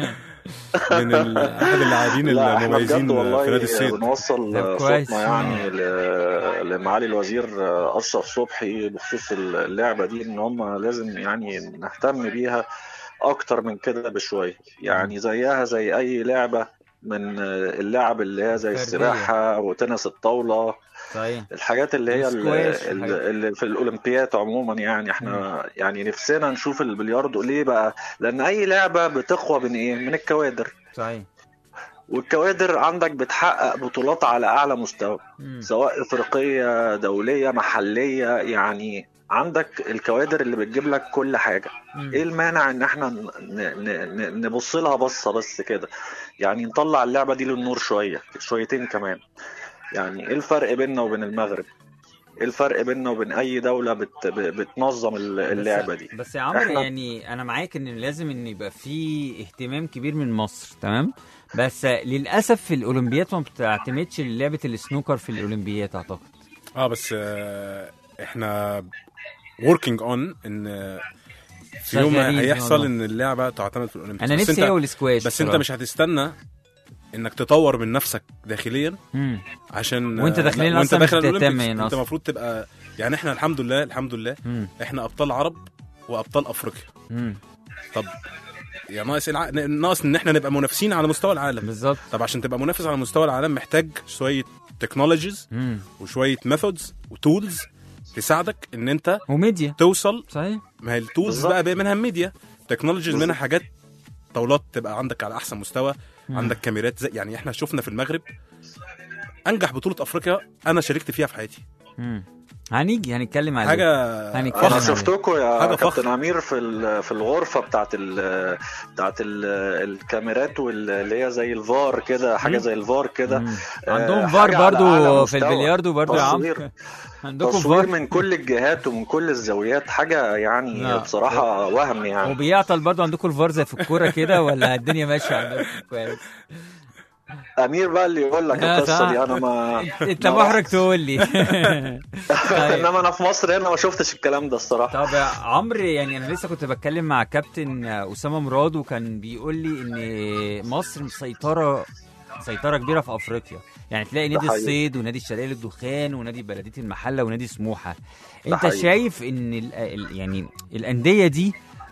من ال- احد اللاعبين لا احنا المميزين بجد والله في نادي الصيد بنوصل طب كويس. صوتنا يعني ل- لمعالي الوزير اشرف صبحي بخصوص اللعبه دي ان هم لازم يعني نهتم بيها اكتر من كده بشويه يعني زيها زي اي لعبه من اللعب اللي هي زي فردية. السباحه وتنس الطاوله صحيح الحاجات اللي هي السكواش اللي, والحاجات. اللي في الاولمبيات عموما يعني احنا يعني نفسنا نشوف البلياردو ليه بقى لان اي لعبه بتقوى من ايه من الكوادر صحيح والكوادر عندك بتحقق بطولات على اعلى مستوى مم. سواء افريقيه دوليه محليه يعني عندك الكوادر اللي بتجيب لك كل حاجه مم. ايه المانع ان احنا ن- ن- ن- نبص لها بصه بس كده يعني نطلع اللعبه دي للنور شويه شويتين كمان يعني ايه الفرق بيننا وبين المغرب ايه الفرق بيننا وبين اي دوله بت ب- بتنظم ال- اللعبه دي بس يا عمرو إحنا- يعني انا معاك ان لازم ان يبقى في اهتمام كبير من مصر تمام بس للاسف في الاولمبيات ما بتعتمدش لعبه السنوكر في الاولمبيات اعتقد اه بس آه، احنا working on ان آه، في يوم شغالين في هيحصل الموضوع. ان اللعبه تعتمد في الاولمبياد انا بس نفسي انت هي والسكواش بس انت بصراحة. مش هتستنى انك تطور من نفسك داخليا مم. عشان وانت آه، داخلين لا، وانت أصلاً داخل مش بتهتم الأولمبيكس، يعني انت أصلاً. المفروض تبقى يعني احنا الحمد لله الحمد لله مم. احنا ابطال عرب وابطال افريقيا مم. طب يا ناقص الع... ناقص ان احنا نبقى منافسين على مستوى العالم بالظبط طب عشان تبقى منافس على مستوى العالم محتاج شويه تكنولوجيز مم. وشويه ميثودز وتولز تساعدك ان انت وميديا توصل صحيح ما هي التولز بالظبط. بقى بقى منها الميديا تكنولوجيز بالظبط. منها حاجات طاولات تبقى عندك على احسن مستوى مم. عندك كاميرات زي يعني احنا شفنا في المغرب انجح بطوله افريقيا انا شاركت فيها في حياتي مم. هنيجي هنتكلم عليه حاجه هنتكلم انا عليه. شفتكم يا حاجة كابتن فخر. امير في ال- في الغرفه بتاعت ال بتاعت ال الكاميرات واللي هي زي الفار كده حاجه مم. زي الفار كده مم. آه، عندهم حاجة فار على برضو أعلى في مستوى. البلياردو برضو يا عم تصوير. عندكم تصوير فار من كل الجهات ومن كل الزاويات حاجه يعني لا. بصراحه وهم يعني وبيعطل برضو عندكم الفار زي في الكوره كده ولا الدنيا ماشيه عندكم كويس امير بقى اللي يقول لك لا، القصه صح. دي انا ما انت ما محرج تقول لي طيب. انما انا في مصر هنا ما شفتش الكلام ده الصراحه طب يا عمرو يعني انا لسه كنت بتكلم مع كابتن اسامه مراد وكان بيقول لي ان مصر مسيطره سيطره كبيره في افريقيا يعني تلاقي نادي حقيقي. الصيد ونادي الشرقيه للدخان ونادي بلديه المحله ونادي سموحه ده انت حقيقي. شايف ان ال ال يعني الانديه دي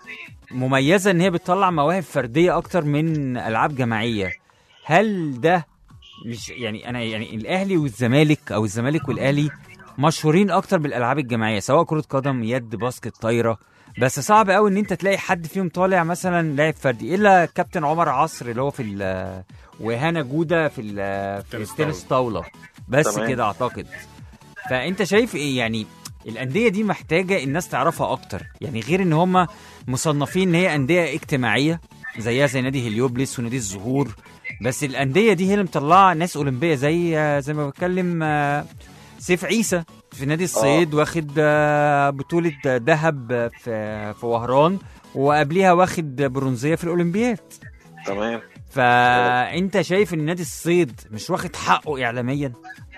مميزه ان هي بتطلع مواهب فرديه اكتر من العاب جماعيه هل ده مش يعني انا يعني الاهلي والزمالك او الزمالك والاهلي مشهورين اكتر بالالعاب الجماعيه سواء كره قدم يد باسكت طايره بس صعب قوي ان انت تلاقي حد فيهم طالع مثلا لاعب فردي الا كابتن عمر عصر اللي هو في ال- وهنا جوده في ال- في تنس التنس طاوله بس تمام. كده اعتقد فانت شايف ايه يعني الانديه دي محتاجه الناس تعرفها اكتر يعني غير ان هم مصنفين ان هي انديه اجتماعيه زيها زي نادي هليوبلس ونادي الزهور بس الانديه دي هي اللي مطلعه ناس اولمبيه زي زي ما بتكلم آه، سيف عيسى في نادي الصيد واخد آه، بطوله ذهب في في وهران وقبليها واخد برونزيه في الاولمبياد تمام فانت شايف ان نادي الصيد مش واخد حقه اعلاميا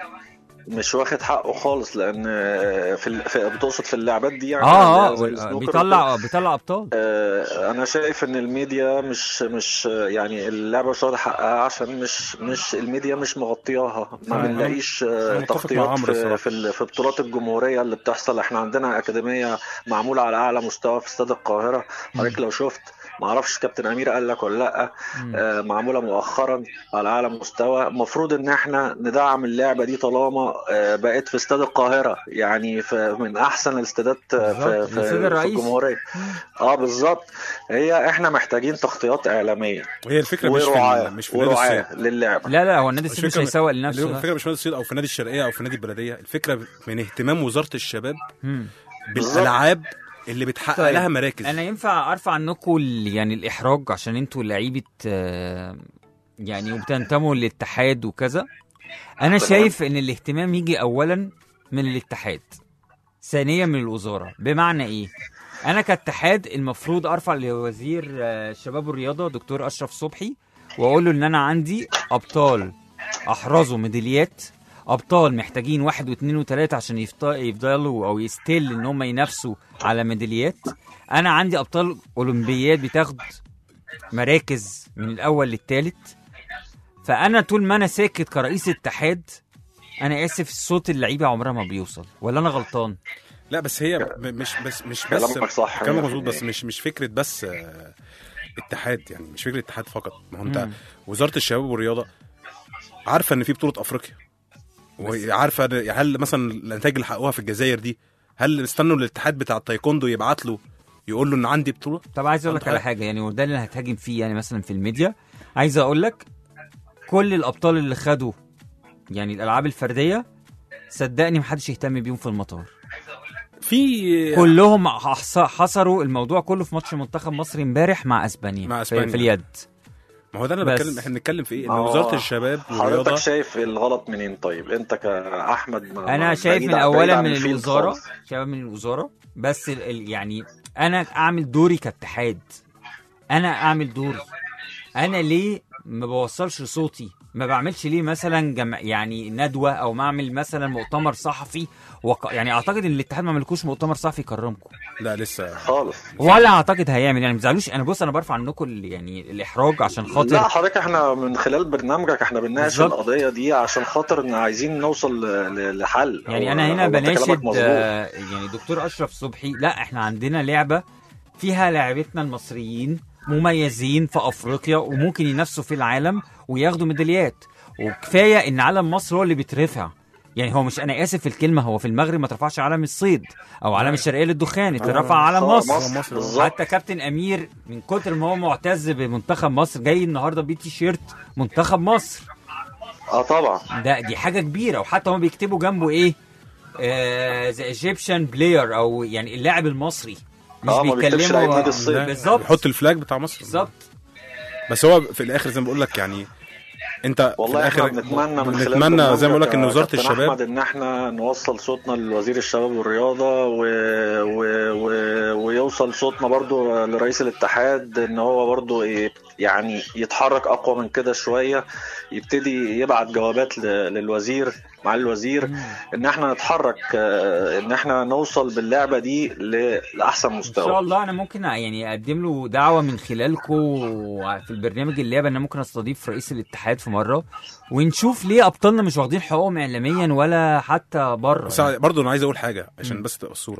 مش واخد حقه خالص لان في, ال- في بتقصد في اللعبات دي يعني اه زي اه السنوكر وكده. بيطلع بيطلع ابطال آه، انا شايف ان الميديا مش مش يعني اللعبه مش واخده حقها عشان مش مش الميديا مش مغطياها ما أنا- بنلاقيش أنا آه، متفق مع تغطيات عمرو الصراحة. في في, ال- في بطولات الجمهوريه اللي بتحصل احنا عندنا اكاديميه معموله على اعلى مستوى في استاد القاهره حضرتك لو شفت ما اعرفش كابتن امير قال لك ولا لا مم. آه، معموله مؤخرا على اعلى مستوى المفروض ان احنا ندعم اللعبه دي طالما آه، بقت في استاد القاهره يعني في من احسن الاستادات آه، في, بالظبط، في, الاستاد في الرئيسي. الجمهوريه اه بالظبط هي احنا محتاجين تغطيات اعلاميه وهي الفكره مش في ورعايه ال- مش في نادي ورعايه الصيد للعبه لا لا هو النادي الصيد مش الفكرة- هيسوق لنفسه الفكره مش في نادي الصيد او في نادي الشرقيه او في نادي البلديه الفكره من اهتمام وزاره الشباب مم. بالالعاب اللي بتحقق طيب. لها مراكز انا ينفع ارفع عنكم ال- يعني الاحراج عشان انتوا لعيبه آه، يعني وبتنتموا للاتحاد وكذا انا تمام. شايف ان الاهتمام يجي اولا من الاتحاد ثانيا من الوزاره بمعنى ايه انا كاتحاد المفروض ارفع لوزير آه، الشباب والرياضه دكتور اشرف صبحي واقول له ان انا عندي ابطال احرزوا ميداليات ابطال محتاجين واحد واثنين وثلاثه عشان يفط- يفضلوا او يستل ان هم ينافسوا على ميداليات انا عندي ابطال اولمبياد بتاخد مراكز من الاول للثالث فانا طول ما انا ساكت كرئيس اتحاد انا اسف صوت اللعيبه عمرها ما بيوصل ولا انا غلطان لا بس هي م- مش بس مش بس كلامك صح كلامك يعني. مظبوط بس مش مش فكره بس آه، اتحاد يعني مش فكره اتحاد فقط ما هو انت مم. وزاره الشباب والرياضه عارفه ان في بطوله افريقيا وعارفه إن- هل مثلا النتائج اللي حققوها في الجزائر دي هل استنوا الاتحاد بتاع التايكوندو يبعت له يقول له ان عندي بطوله طب عايز اقول لك أنت- على حاجه يعني وده اللي هتهاجم فيه يعني مثلا في الميديا عايز اقول لك كل الابطال اللي خدوا يعني الالعاب الفرديه صدقني محدش يهتم بيهم في المطار في كلهم حص- حصروا الموضوع كله في ماتش منتخب مصر امبارح مع اسبانيا مع في- إسبانيا. في اليد ما هو ده انا بس. بتكلم احنا بنتكلم في ايه ان ما هو وزاره الشباب والرياضه حضرتك شايف الغلط منين طيب انت كاحمد ما- انا ما- شايف بعيد من عن- اولا بعيد عن من الفيلد الوزاره خالص. شباب من الوزاره بس ال ال يعني انا اعمل دوري كاتحاد انا اعمل دوري انا ليه ما بوصلش صوتي ما بعملش ليه مثلا جمع يعني ندوه او ما اعمل مثلا مؤتمر صحفي وق... يعني اعتقد ان الاتحاد ما عملكوش مؤتمر صحفي يكرمكم لا لسه خالص ولا اعتقد هيعمل يعني ما تزعلوش انا بص انا برفع عنكم ال- يعني الاحراج عشان خاطر لا حضرتك احنا من خلال برنامجك احنا بنناقش بالظبط. القضيه دي عشان خاطر ان عايزين نوصل ل- ل- لحل يعني هو- انا هنا هو أنت كلامك بناشد مظبوط. آه، يعني دكتور اشرف صبحي لا احنا عندنا لعبه فيها لاعبتنا المصريين مميزين في افريقيا وممكن ينافسوا في العالم وياخدوا ميداليات وكفايه ان علم مصر هو اللي بيترفع يعني هو مش انا اسف في الكلمه هو في المغرب ما اترفعش علم الصيد او علم الشرقيه للدخان اترفع علم آه، مصر مصر بالظبط حتى كابتن امير من كتر ما هو معتز بمنتخب مصر جاي النهارده بيه تيشيرت منتخب مصر اه طبعا ده دي حاجه كبيره وحتى هم بيكتبوا جنبه ايه ذا ايجيبشن بلاير او يعني اللاعب المصري مش آه، ما بيكتبش لعيب نادي الصيد. بالظبط بيحط الفلاج بتاع مصر بالظبط بس هو في الاخر زي ما بقول لك يعني انت والله في احنا الاخر بنتمنى من خلال بنتمنى زي ما بقول لك ان برنامجك يا وزاره كابتن الشباب احمد ان احنا نوصل صوتنا لوزير الشباب والرياضه و... و... و... ويوصل صوتنا برضو لرئيس الاتحاد ان هو برضو ي- يعني يتحرك اقوى من كده شويه يبتدي يبعت جوابات ل... للوزير مع الوزير ان احنا نتحرك آه، ان احنا نوصل باللعبه دي ل... لاحسن ان مستوى شاء الله انا ممكن يعني اقدم له دعوه من خلالكم في البرنامج اللعبه ان انا ممكن استضيف رئيس الاتحاد في مره ونشوف ليه ابطالنا مش واخدين حقوقهم اعلاميا ولا حتى بره بس برضه انا عايز اقول حاجه عشان بس تبقى الصوره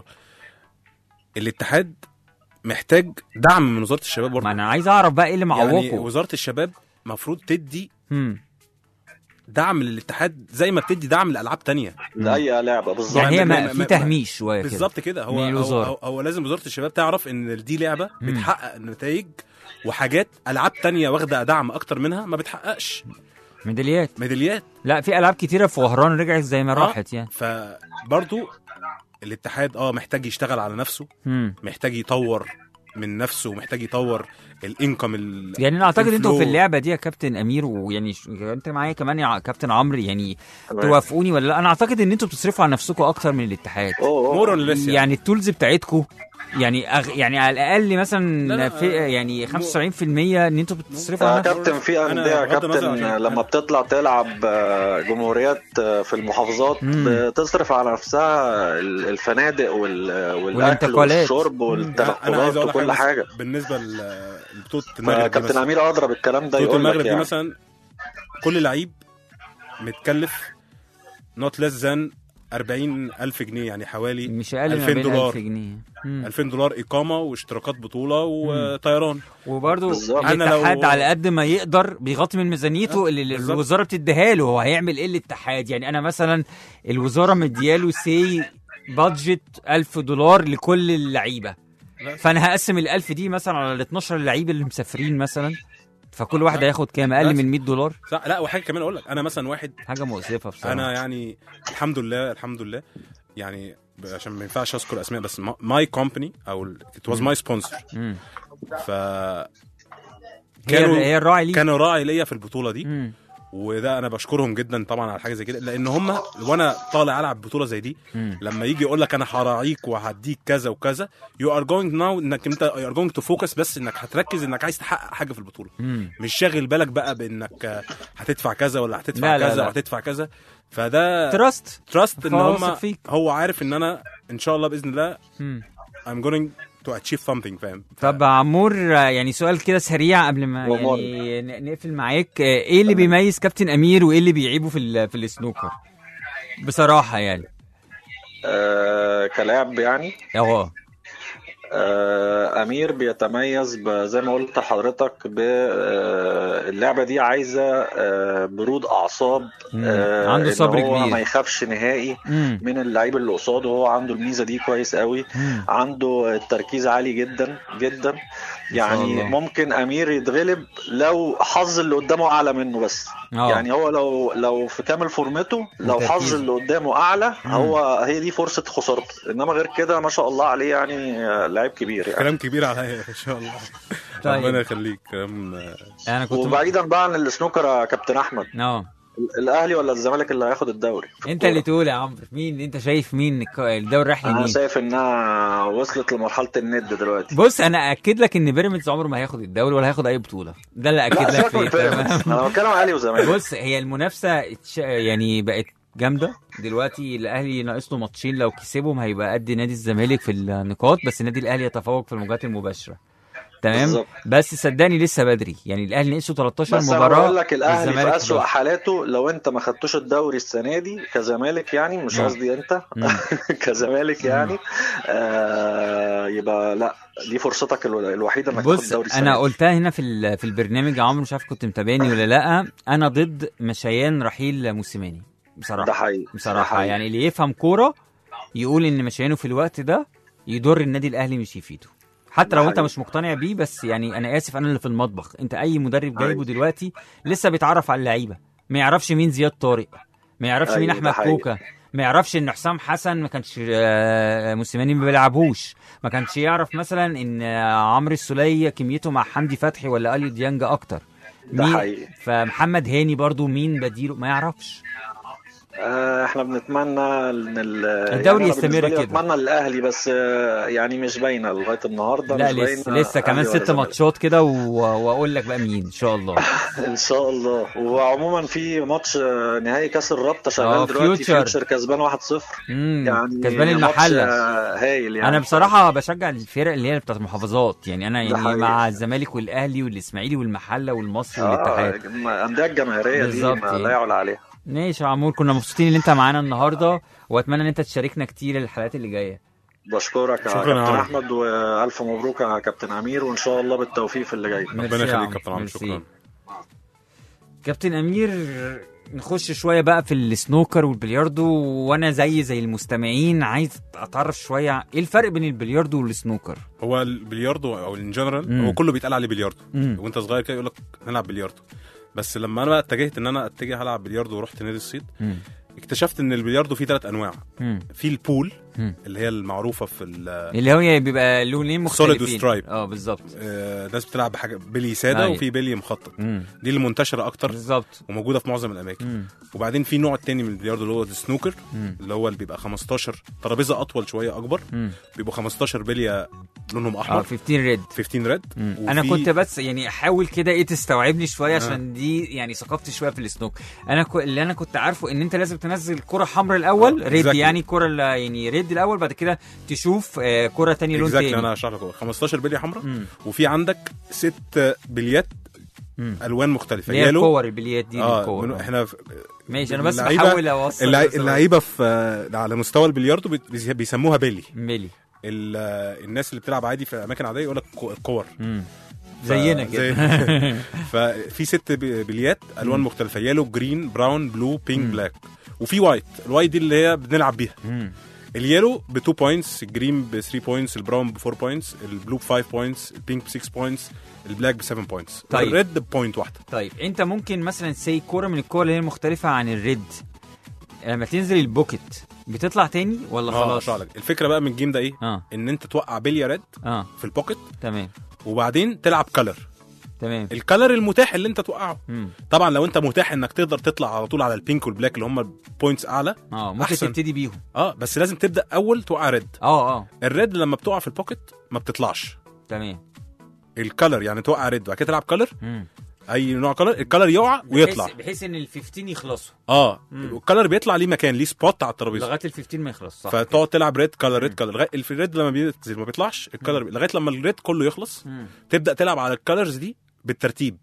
الاتحاد محتاج دعم من وزاره الشباب برضه ما انا عايز اعرف بقى ايه اللي يعني معوقه وزاره الشباب المفروض تدي مم. دعم للاتحاد زي ما بتدي دعم لالعاب تانية لاي لعبه بالظبط يعني هي ما- ما ما- في ما- تهميش شويه كده بالظبط كده هو من هو, الوزارة. هو, هو لازم وزاره الشباب تعرف ان دي لعبه مم. بتحقق نتائج وحاجات العاب تانية واخده دعم اكتر منها ما بتحققش ميداليات ميداليات لا في العاب كتيره في وهران رجعت زي ما آه. راحت يعني فبرضو الاتحاد اه محتاج يشتغل على نفسه مم. محتاج يطور من نفسه ومحتاج يطور الانكم ال... يعني انا اعتقد انتوا في الفلو. اللعبه دي يا كابتن امير ويعني ش- انت معايا كمان يا كابتن عمرو يعني تمام. توافقوني ولا لا انا اعتقد ان انتوا بتصرفوا على نفسكم اكتر من الاتحاد أوه، أوه. مور اون ليس يعني التولز بتاعتكم يعني أغ... يعني على الاقل مثلا لا، لا، في يعني 95% ان انتوا بتصرفوا يا على نفسكم كابتن في أنا انديه يا بغض النظر كابتن عشان- لما بتطلع تلعب آه، جمهوريات آه، في المحافظات مم. بتصرف على نفسها ال- الفنادق وال- والاكل والانتقالات. والشرب انا عايز والتنقلات اقول لك وكل حاجه بس بالنسبه ل- لبطوله المغرب دي كابتن مثلا امير اضرب الكلام ده بطوله يقول المغرب لك دي يعني مثلا كل لعيب متكلف نوت ليس ذان 40 الف جنيه يعني حوالي مش اقل من 2000 40 دولار. الف جنيه مم. 2000 دولار اقامه واشتراكات بطوله وطيران وبرضه بالظبط. أنا لو- الاتحاد على قد ما يقدر بيغطي من ميزانيته اللي اللي بالظبط. الوزاره بتديها له هو هيعمل ايه الاتحاد يعني انا مثلا الوزاره مدياله سي بادجت 1000 دولار لكل اللعيبه لا. فانا هقسم ال 1000 دي مثلا على ال 12 لعيب اللي مسافرين مثلا فكل واحد لا. هياخد كام اقل بس. من 100 دولار صح لا وحاجه كمان اقول لك انا مثلا واحد حاجه مؤسفه بصراحه انا يعني الحمد لله الحمد لله يعني ب- عشان ما ينفعش اذكر اسماء بس ماي كومباني او ات واز ماي سبونسر مم. ف هي كانوا هي الراعي ليه كانوا راعي ليا في البطوله دي مم. وده انا بشكرهم جدا طبعا على حاجه زي كده لان هم وانا طالع العب بطوله زي دي مم. لما يجي يقول لك انا هراعيك وهديك كذا وكذا يو ار جوينج ناو انك انت يو ار جوينج تو فوكس بس انك هتركز انك عايز تحقق حاجه في البطوله مم. مش شاغل بالك بقى بانك آه، هتدفع كذا ولا هتدفع لا، لا، كذا لا. وهتدفع كذا فده تراست تراست ان فهو هم واثق فيك. هو عارف ان انا ان شاء الله باذن الله مم. I'm going to achieve something فاهم طب عمور آه، يعني سؤال كده سريع قبل ما ومر. يعني ن- نقفل معاك آه، ايه اللي بيميز كابتن امير وايه اللي بيعيبه في ال- في السنوكر بصراحه يعني آه كلاعب يعني اه آه، امير بيتميز ب- زي ما قلت لحضرتك باللعبه دي عايزه آه، برود اعصاب مم. آه، عنده إن صبر هو كبير. ما يخافش نهائي مم. من اللعيب اللي قصاده هو عنده الميزه دي كويس قوي مم. عنده التركيز عالي جدا جدا شاء يعني الله. ممكن امير يتغلب لو حظ اللي قدامه اعلى منه بس اه يعني هو لو لو في كامل فورمته لو وتركيزه. حظ اللي قدامه اعلى مم. هو هي دي فرصه خسارته انما غير كده ما شاء الله عليه يعني آه، لعيب كبير يعني كلام كبير عليا ان شاء الله طيب. ربنا يخليك كلام آه، انا كنت وبعيدا بقى عن السنوكر يا كابتن احمد اه الاهلي ولا الزمالك اللي هياخد الدوري في انت الكورة؟ اللي تقول يا عمرو مين انت شايف مين الك- الدوري رايح انا لمين شايف انها وصلت لمرحله الند دلوقتي بص انا اكد لك ان بيراميدز عمره ما هياخد الدوري ولا هياخد اي بطوله ده اللي لا اكد لك سيبك فيه من بيراميدز تمام؟ انا بتكلم اهلي وزمالك بص هي المنافسه اتش- يعني بقت جامده دلوقتي الاهلي ناقص له ماتشين لو كسبهم هيبقى قد نادي الزمالك في النقاط بس النادي الاهلي يتفوق في المواجهات المباشره تمام بالظبط. بس صدقني لسه بدري يعني الاهلي ناقصه 13 بس انا مباراه بقول لك الاهلي والزمالك في اسوء 11. حالاته لو انت ما خدتوش الدوري السنه دي كزمالك يعني مش مم. قصدي انت مم. كزمالك يعني آه يبقى لا دي فرصتك الو- الوحيده انك تاخد بص الدوري السنه انا دي. قلتها هنا في ال- في البرنامج يا عمرو مش عارف كنت متابعني ولا لا انا ضد مشيان رحيل موسيماني بصراحه ده حقيقي ده بصراحه حقيقي. يعني اللي يفهم كوره يقول ان مشيانه في الوقت ده يضر النادي الاهلي مش يفيده حتى ده لو انت حقيقي. مش مقتنع بيه بس يعني انا اسف انا اللي في المطبخ انت اي مدرب جايبه أيوة. دلوقتي لسه بيتعرف على اللعيبه ما يعرفش مين زياد طارق ما يعرفش مين أيوة، ده احمد حقيقي. كوكا ما يعرفش ان حسام حسن ما كانش آه، موسيماني ما بيلعبوش ما كانش يعرف مثلا ان آه، عمرو السوليه كميته مع حمدي فتحي ولا اليو ديانج اكتر ده مين- حقيقي فمحمد هاني برضو مين بديله ما يعرفش آه، احنا بنتمنى ان ال- الدوري أنا يستمر بالنسبة لي كده. بتمنى الاهلي بس آه، يعني مش باينه لغايه النهارده لا مش لسه باينة لسه كمان أهلي ولا ست زمالك. ماتشات كده و- واقول لك بقى مين ان شاء الله ان شاء الله وعموما في ماتش آه، نهائي كاس الرابطه آه، شغال دلوقتي فيوتشر. فيوتشر كسبان 1-0 مم. يعني كسبان ماتش، المحله آه، هايل يعني انا بصراحه بشجع الفرق اللي هي بتاعت المحافظات يعني انا ده يعني حقيقي. مع الزمالك والاهلي والاسماعيلي والمحله والمصري والاتحاد اه الانديه الجماهيريه دي بالظبط ما يعني. لا يعلى عليها ماشي يا عمور كنا مبسوطين ان انت معانا النهارده واتمنى ان انت تشاركنا كتير الحلقات اللي جايه بشكرك يا شكراً يا كابتن عمرو. احمد والف مبروك يا كابتن امير وان شاء الله بالتوفيق في اللي جاي ميرسي ربنا يا يخليك عمرو، كابتن عمرو ميرسي. شكرا كابتن امير نخش شويه بقى في السنوكر والبلياردو وانا زي زي المستمعين عايز اتعرف شويه ايه الفرق بين البلياردو والسنوكر هو البلياردو او ان جنرال مم. هو كله بيتقال عليه بلياردو مم. وانت صغير كده يقول لك نلعب بلياردو بس لما انا بقى اتجهت ان انا اتجه العب بلياردو ورحت نادي الصيد مم. اكتشفت ان البلياردو فيه ثلاث انواع مم. في البول مم. اللي هي المعروفه في ال- اللي هو بيبقى لونين مختلفين وسترايب. اه بالظبط آه، ناس بتلعب بحاجه بلي ساده أيوة. وفي بلي مخطط مم. دي اللي منتشره اكتر بالظبط وموجوده في معظم الاماكن مم. وبعدين في نوع تاني من البلياردو اللي هو السنوكر مم. اللي هو اللي بيبقى 15 ترابيزه اطول شويه اكبر مم. بيبقوا 15 بليه لونهم اه احمر 15 ريد 15 ريد مم. وفي- انا كنت بس يعني احاول كده ايه تستوعبني شويه عشان دي يعني ثقافتي شويه في السنوك انا ك... اللي انا كنت عارفه ان انت لازم تنزل كره حمراء الاول آه، ريد exactly. يعني كره ال- يعني ريد الاول بعد كده تشوف آه، كره تاني لون اكزاكتلي تاني انا هشرح لك هو 15 بليه حمراء مم. وفي عندك ست بليات مم. الوان مختلفه اللي هي يالو الكور البليات دي اه الكور من آه. احنا في ماشي انا بس اللعيبة- بحاول اوصل اللع- بس- اللعيبه في آه، على مستوى البلياردو بت- بيس- بيسموها بيلي ميلي ال- آه، الناس اللي بتلعب عادي في اماكن عاديه يقول لك كو- كور مم. ف- زينا كده زي- ففي ست ب- بليات الوان مختلفه يالو جرين براون بلو بينك مم. بلاك وفي وايت الوايت دي اللي هي بنلعب بيها مم. اليالو ب 2 بوينتس الجرين ب 3 بوينتس البراون ب 4 بوينتس البلو ب 5 بوينتس البينك ب 6 بوينتس البلاك ب 7 بوينتس طيب. الريد بوينت واحده طيب انت ممكن مثلا سي كوره من الكور اللي هي مختلفه عن الريد لما تنزل البوكت بتطلع تاني ولا اه خلاص اشرح لك الفكره بقى من الجيم ده ايه اه ان انت توقع بليه ريد اه في البوكت تمام وبعدين تلعب كلر تمام الكلر المتاح اللي انت توقعه مم. طبعا لو انت متاح انك تقدر تطلع على طول على البينك والبلاك اللي هم بوينتس اعلى اه ممكن أحسن. تبتدي بيهم اه بس لازم تبدا اول توقع ريد اه اه الريد لما بتقع في البوكت ما بتطلعش تمام الكلر يعني توقع ريد وبعد كده تلعب كلر مم. اي نوع كلر الكلر يقع ويطلع بحيث, بحيث ان ال 15 يخلصوا اه مم. الكلر بيطلع ليه مكان ليه سبوت على الترابيزه لغايه ال 15 ما يخلص صح فتقعد تلعب ريد كلر ريد كلر لغايه الريد لما بينزل ما بيطلعش الكلر بي... لغايه لما الريد كله يخلص مم. تبدا تلعب على الكلرز دي بالترتيب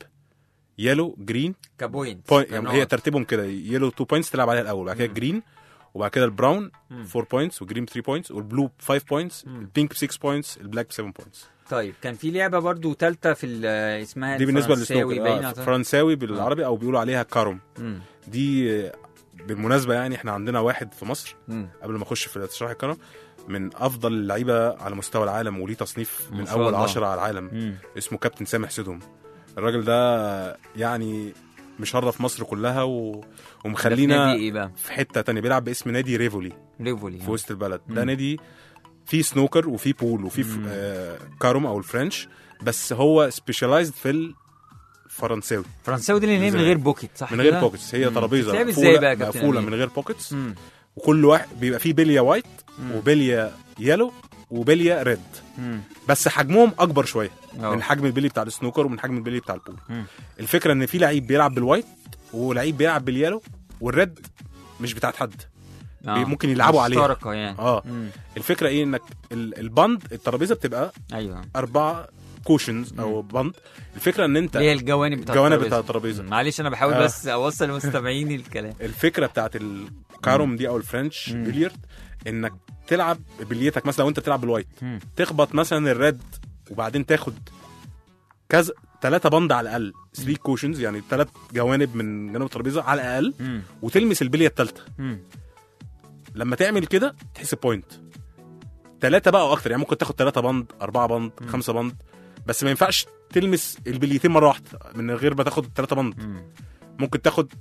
يلو جرين كبوينت بوينت يعني كنقط. هي ترتيبهم كده يلو 2 بوينتس تلعب عليها الاول بعد كده جرين وبعد كده البراون مم. 4 بوينتس والجرين 3 بوينتس والبلو 5 بوينتس مم. البينك ب 6 بوينتس البلاك ب 7 بوينتس طيب كان في لعبه برضو ثالثه في ال- اسمها دي بالنسبه الفرنساوي للسنوكر باينه آه فرنساوي بالعربي او بيقولوا عليها كاروم مم. دي آه، بالمناسبه يعني احنا عندنا واحد في مصر مم. قبل ما اخش في تشريح الكرم من افضل اللعيبه على مستوى العالم وليه تصنيف ما من شاء اول الله. عشرة على العالم مم. اسمه كابتن سامح سيدهم الراجل ده يعني مشرف مصر كلها و... ده في ومخلينا نادي ايه بقى؟ في حته تانية بيلعب باسم نادي ريفولي ريفولي في وسط البلد مم. ده نادي فيه سنوكر وفيه بول وفيه ف- مم. آه كاروم او الفرنش بس هو سبيشاليزد في الفرنساوي فرنساوي دي اللي هي من زي- غير بوكيت صح من غير كده؟ بوكيتس هي مم. ترابيزه بتتلعب مقفوله ازاي بقى يا كابتن مقفوله أمير؟ من غير بوكيتس مم. وكل واحد بيبقى فيه بليه وايت مم. وبليه يلو وبليه ريد مم. بس حجمهم اكبر شويه اه. من حجم البلي بتاع السنوكر ومن حجم البلي بتاع البول مم. الفكره ان في لعيب بيلعب بالوايت ولعيب بيلعب باليالو والريد مش بتاعت حد آه. بي- ممكن يلعبوا عليها. مشتركه يعني اه مم. الفكره ايه انك ال- البند الترابيزه بتبقى ايوه اربعه كوشنز او بند الفكره ان انت اللي هي الجوانب بتاعت الجوانب الترابيزة. بتاع الترابيزه مم. معلش انا بحاول آه. بس اوصل لمستمعين الكلام الفكره بتاعت الكاروم دي او الفرنش مم. بليارد انك تلعب بليتك مثلا لو انت بتلعب بالوايت مم. تخبط مثلا الريد وبعدين تاخد كذا ثلاثة بند على الاقل 3 كوشنز يعني ثلاث جوانب من جانب الترابيزه على الاقل مم. وتلمس البليه الثالثه مم. لما تعمل كده تحسب بوينت ثلاثة بقى او اكتر يعني ممكن تاخد ثلاثة بند أربعة بند خمسة بند بس ما ينفعش تلمس البليتين مرة واحدة من غير ما تاخد ثلاثة بند مم. ممكن تاخد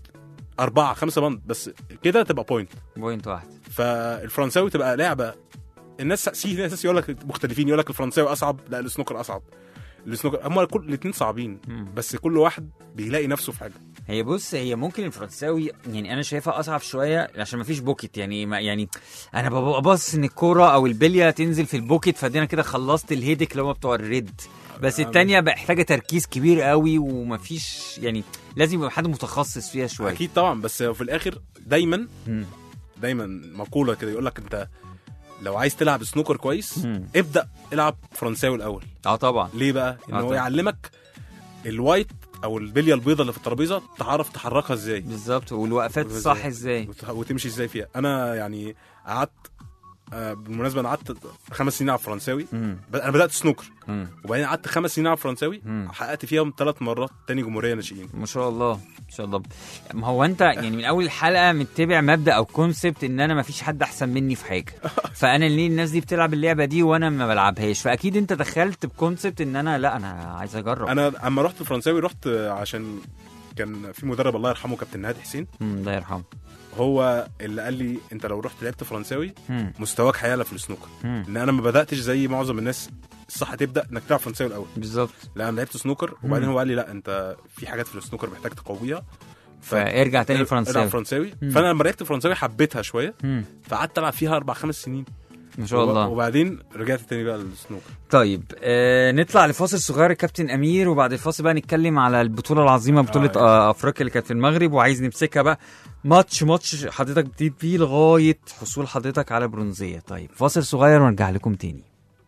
اربعه خمسه بند بس كده تبقى بوينت بوينت واحد فالفرنساوي تبقى لعبه الناس في ناس يقول لك مختلفين يقول لك الفرنساوي اصعب لا السنوكر اصعب السنوكر هم كل الاثنين صعبين مم. بس كل واحد بيلاقي نفسه في حاجه هي بص هي ممكن الفرنساوي يعني انا شايفها اصعب شويه عشان ما فيش بوكيت يعني ما يعني انا ببقى باصص ان الكوره او البليه تنزل في البوكيت فدي انا كده خلصت الهيدك اللي هم بتوع الريد بس التانية محتاجة تركيز كبير قوي ومفيش يعني لازم يبقى حد متخصص فيها شوية اكيد طبعا بس في الاخر دايما مم. دايما مقوله كده يقول لك انت لو عايز تلعب سنوكر كويس مم. ابدا العب فرنساوي الاول اه طبعا ليه بقى ان آه هو طبعا. يعلمك الوايت او البليه البيضاء اللي في الترابيزه تعرف تحركها ازاي بالظبط والوقفات بالظبط. صح ازاي وت- وتمشي ازاي فيها انا يعني قعدت آه، بالمناسبه انا قعدت خمس سنين على فرنساوي مم. ب- انا بدات سنوكر مم. وبعدين قعدت خمس سنين على فرنساوي مم. حققت فيهم ثلاث مرات تاني جمهوريه ناشئين ما شاء الله ما شاء الله ما هو انت يعني من اول الحلقه متبع مبدا او كونسبت ان انا ما فيش حد احسن مني في حاجه فانا ليه الناس دي بتلعب اللعبه دي وانا ما بلعبهاش فاكيد انت دخلت بكونسبت ان انا لا انا عايز اجرب انا اما رحت الفرنساوي رحت عشان كان في مدرب الله يرحمه كابتن نهاد حسين مم، الله يرحمه هو اللي قال لي انت لو رحت لعبت فرنساوي مم. مستواك هيعلى في السنوكر مم. ان انا ما بداتش زي معظم الناس الصح تبدا انك تلعب فرنساوي الاول بالظبط لا انا لعبت سنوكر وبعدين مم. هو قال لي لا انت في حاجات في السنوكر محتاج تقويها ف- فارجع تاني العب فرنساوي فرنساوي مم. فانا لما لعبت فرنساوي حبيتها شويه مم. فقعدت العب فيها اربع خمس سنين ما شاء الله وبعدين رجعت تاني بقى للسنوكر طيب آه نطلع لفاصل صغير كابتن امير وبعد الفاصل بقى نتكلم على البطوله العظيمه بطوله آه، آه افريقيا اللي كانت في المغرب وعايز نمسكها بقى ماتش ماتش حضرتك بتبتدي فيه لغايه حصول حضرتك على برونزيه طيب فاصل صغير ونرجع لكم تاني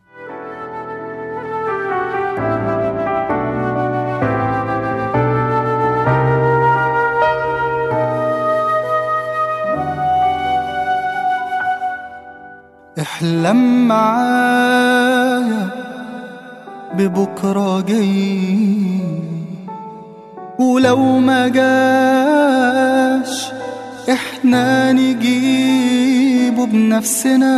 احلم معايا ببكرة جاي ولو ما جاش احنا نجيبه بنفسنا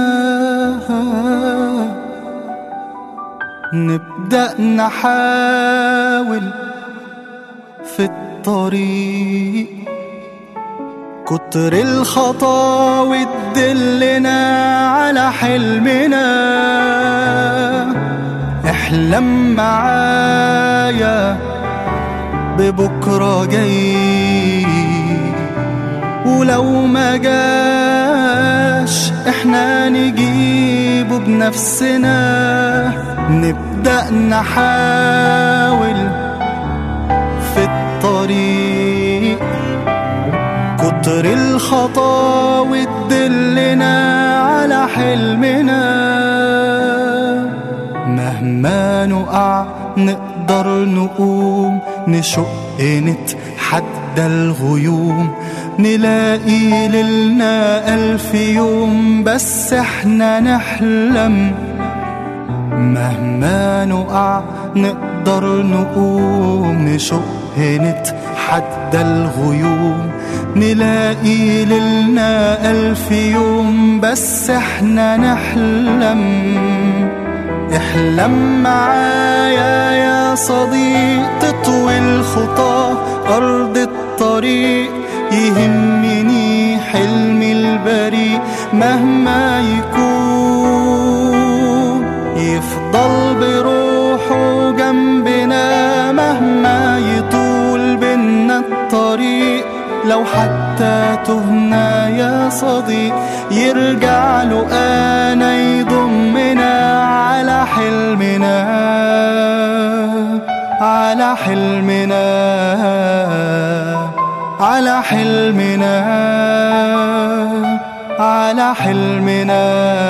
نبدأ نحاول في الطريق كتر الخطاوي تدلنا على حلمنا احلم معايا ببكرة جاي ولو ما جاش احنا نجيبه بنفسنا نبدأ نحاول في الطريق كتر الخطاوي تدلنا على حلمنا مهما نقع نقدر نقوم نشق نتحدى الغيوم نلاقي ليلنا ألف يوم بس احنا نحلم مهما نقع نقدر نقوم نشق نتحدى الغيوم نلاقي ليلنا ألف يوم بس احنا نحلم احلم معايا يا صديق تطوي الخطى أرض الطريق يهمني حلمي البريء مهما يكون يفضل بروحه جنبنا مهما يطول بينا الطريق لو حتى تهنا يا صديق يرجع له انا يضمنا على حلمنا على حلمنا على حلمنا على حلمنا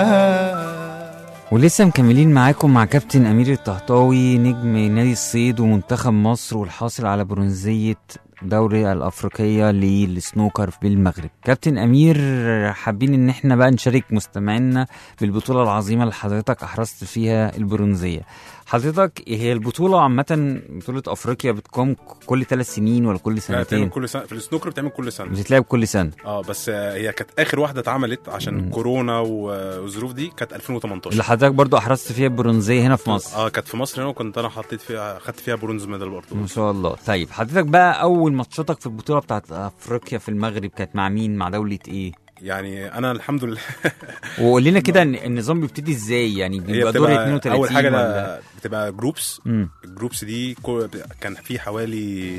ولسه مكملين معاكم مع كابتن امير الطهطاوي نجم نادي الصيد ومنتخب مصر والحاصل على برونزيه دوري الافريقيه للسنوكر بالمغرب كابتن امير حابين ان احنا بقى نشارك مستمعينا بالبطوله العظيمه اللي حضرتك احرزت فيها البرونزيه حضرتك هي البطوله عامه بطوله افريقيا بتقام كل ثلاث سنين ولا كل لا بتعمل سنتين كل سنه في السنوكر بتعمل كل سنه بتتلعب كل سنه اه بس آه، هي كانت اخر واحده اتعملت عشان كورونا و- والظروف دي كانت 2018 اللي حضرتك برضو احرزت فيها برونزيه هنا في مصر اه كانت في مصر هنا وكنت انا حطيت فيها خدت فيها برونز ميدال برضه ما شاء الله طيب حضرتك بقى اول ماتشاتك في البطوله بتاعت افريقيا في المغرب كانت مع مين مع دوله ايه يعني انا الحمد لله وقول لنا كده إن النظام بيبتدي ازاي يعني هي بيبقى دور بتبقى 32 اول حاجه ولا لا- بتبقى جروبس مم. الجروبس دي كو- كان في حوالي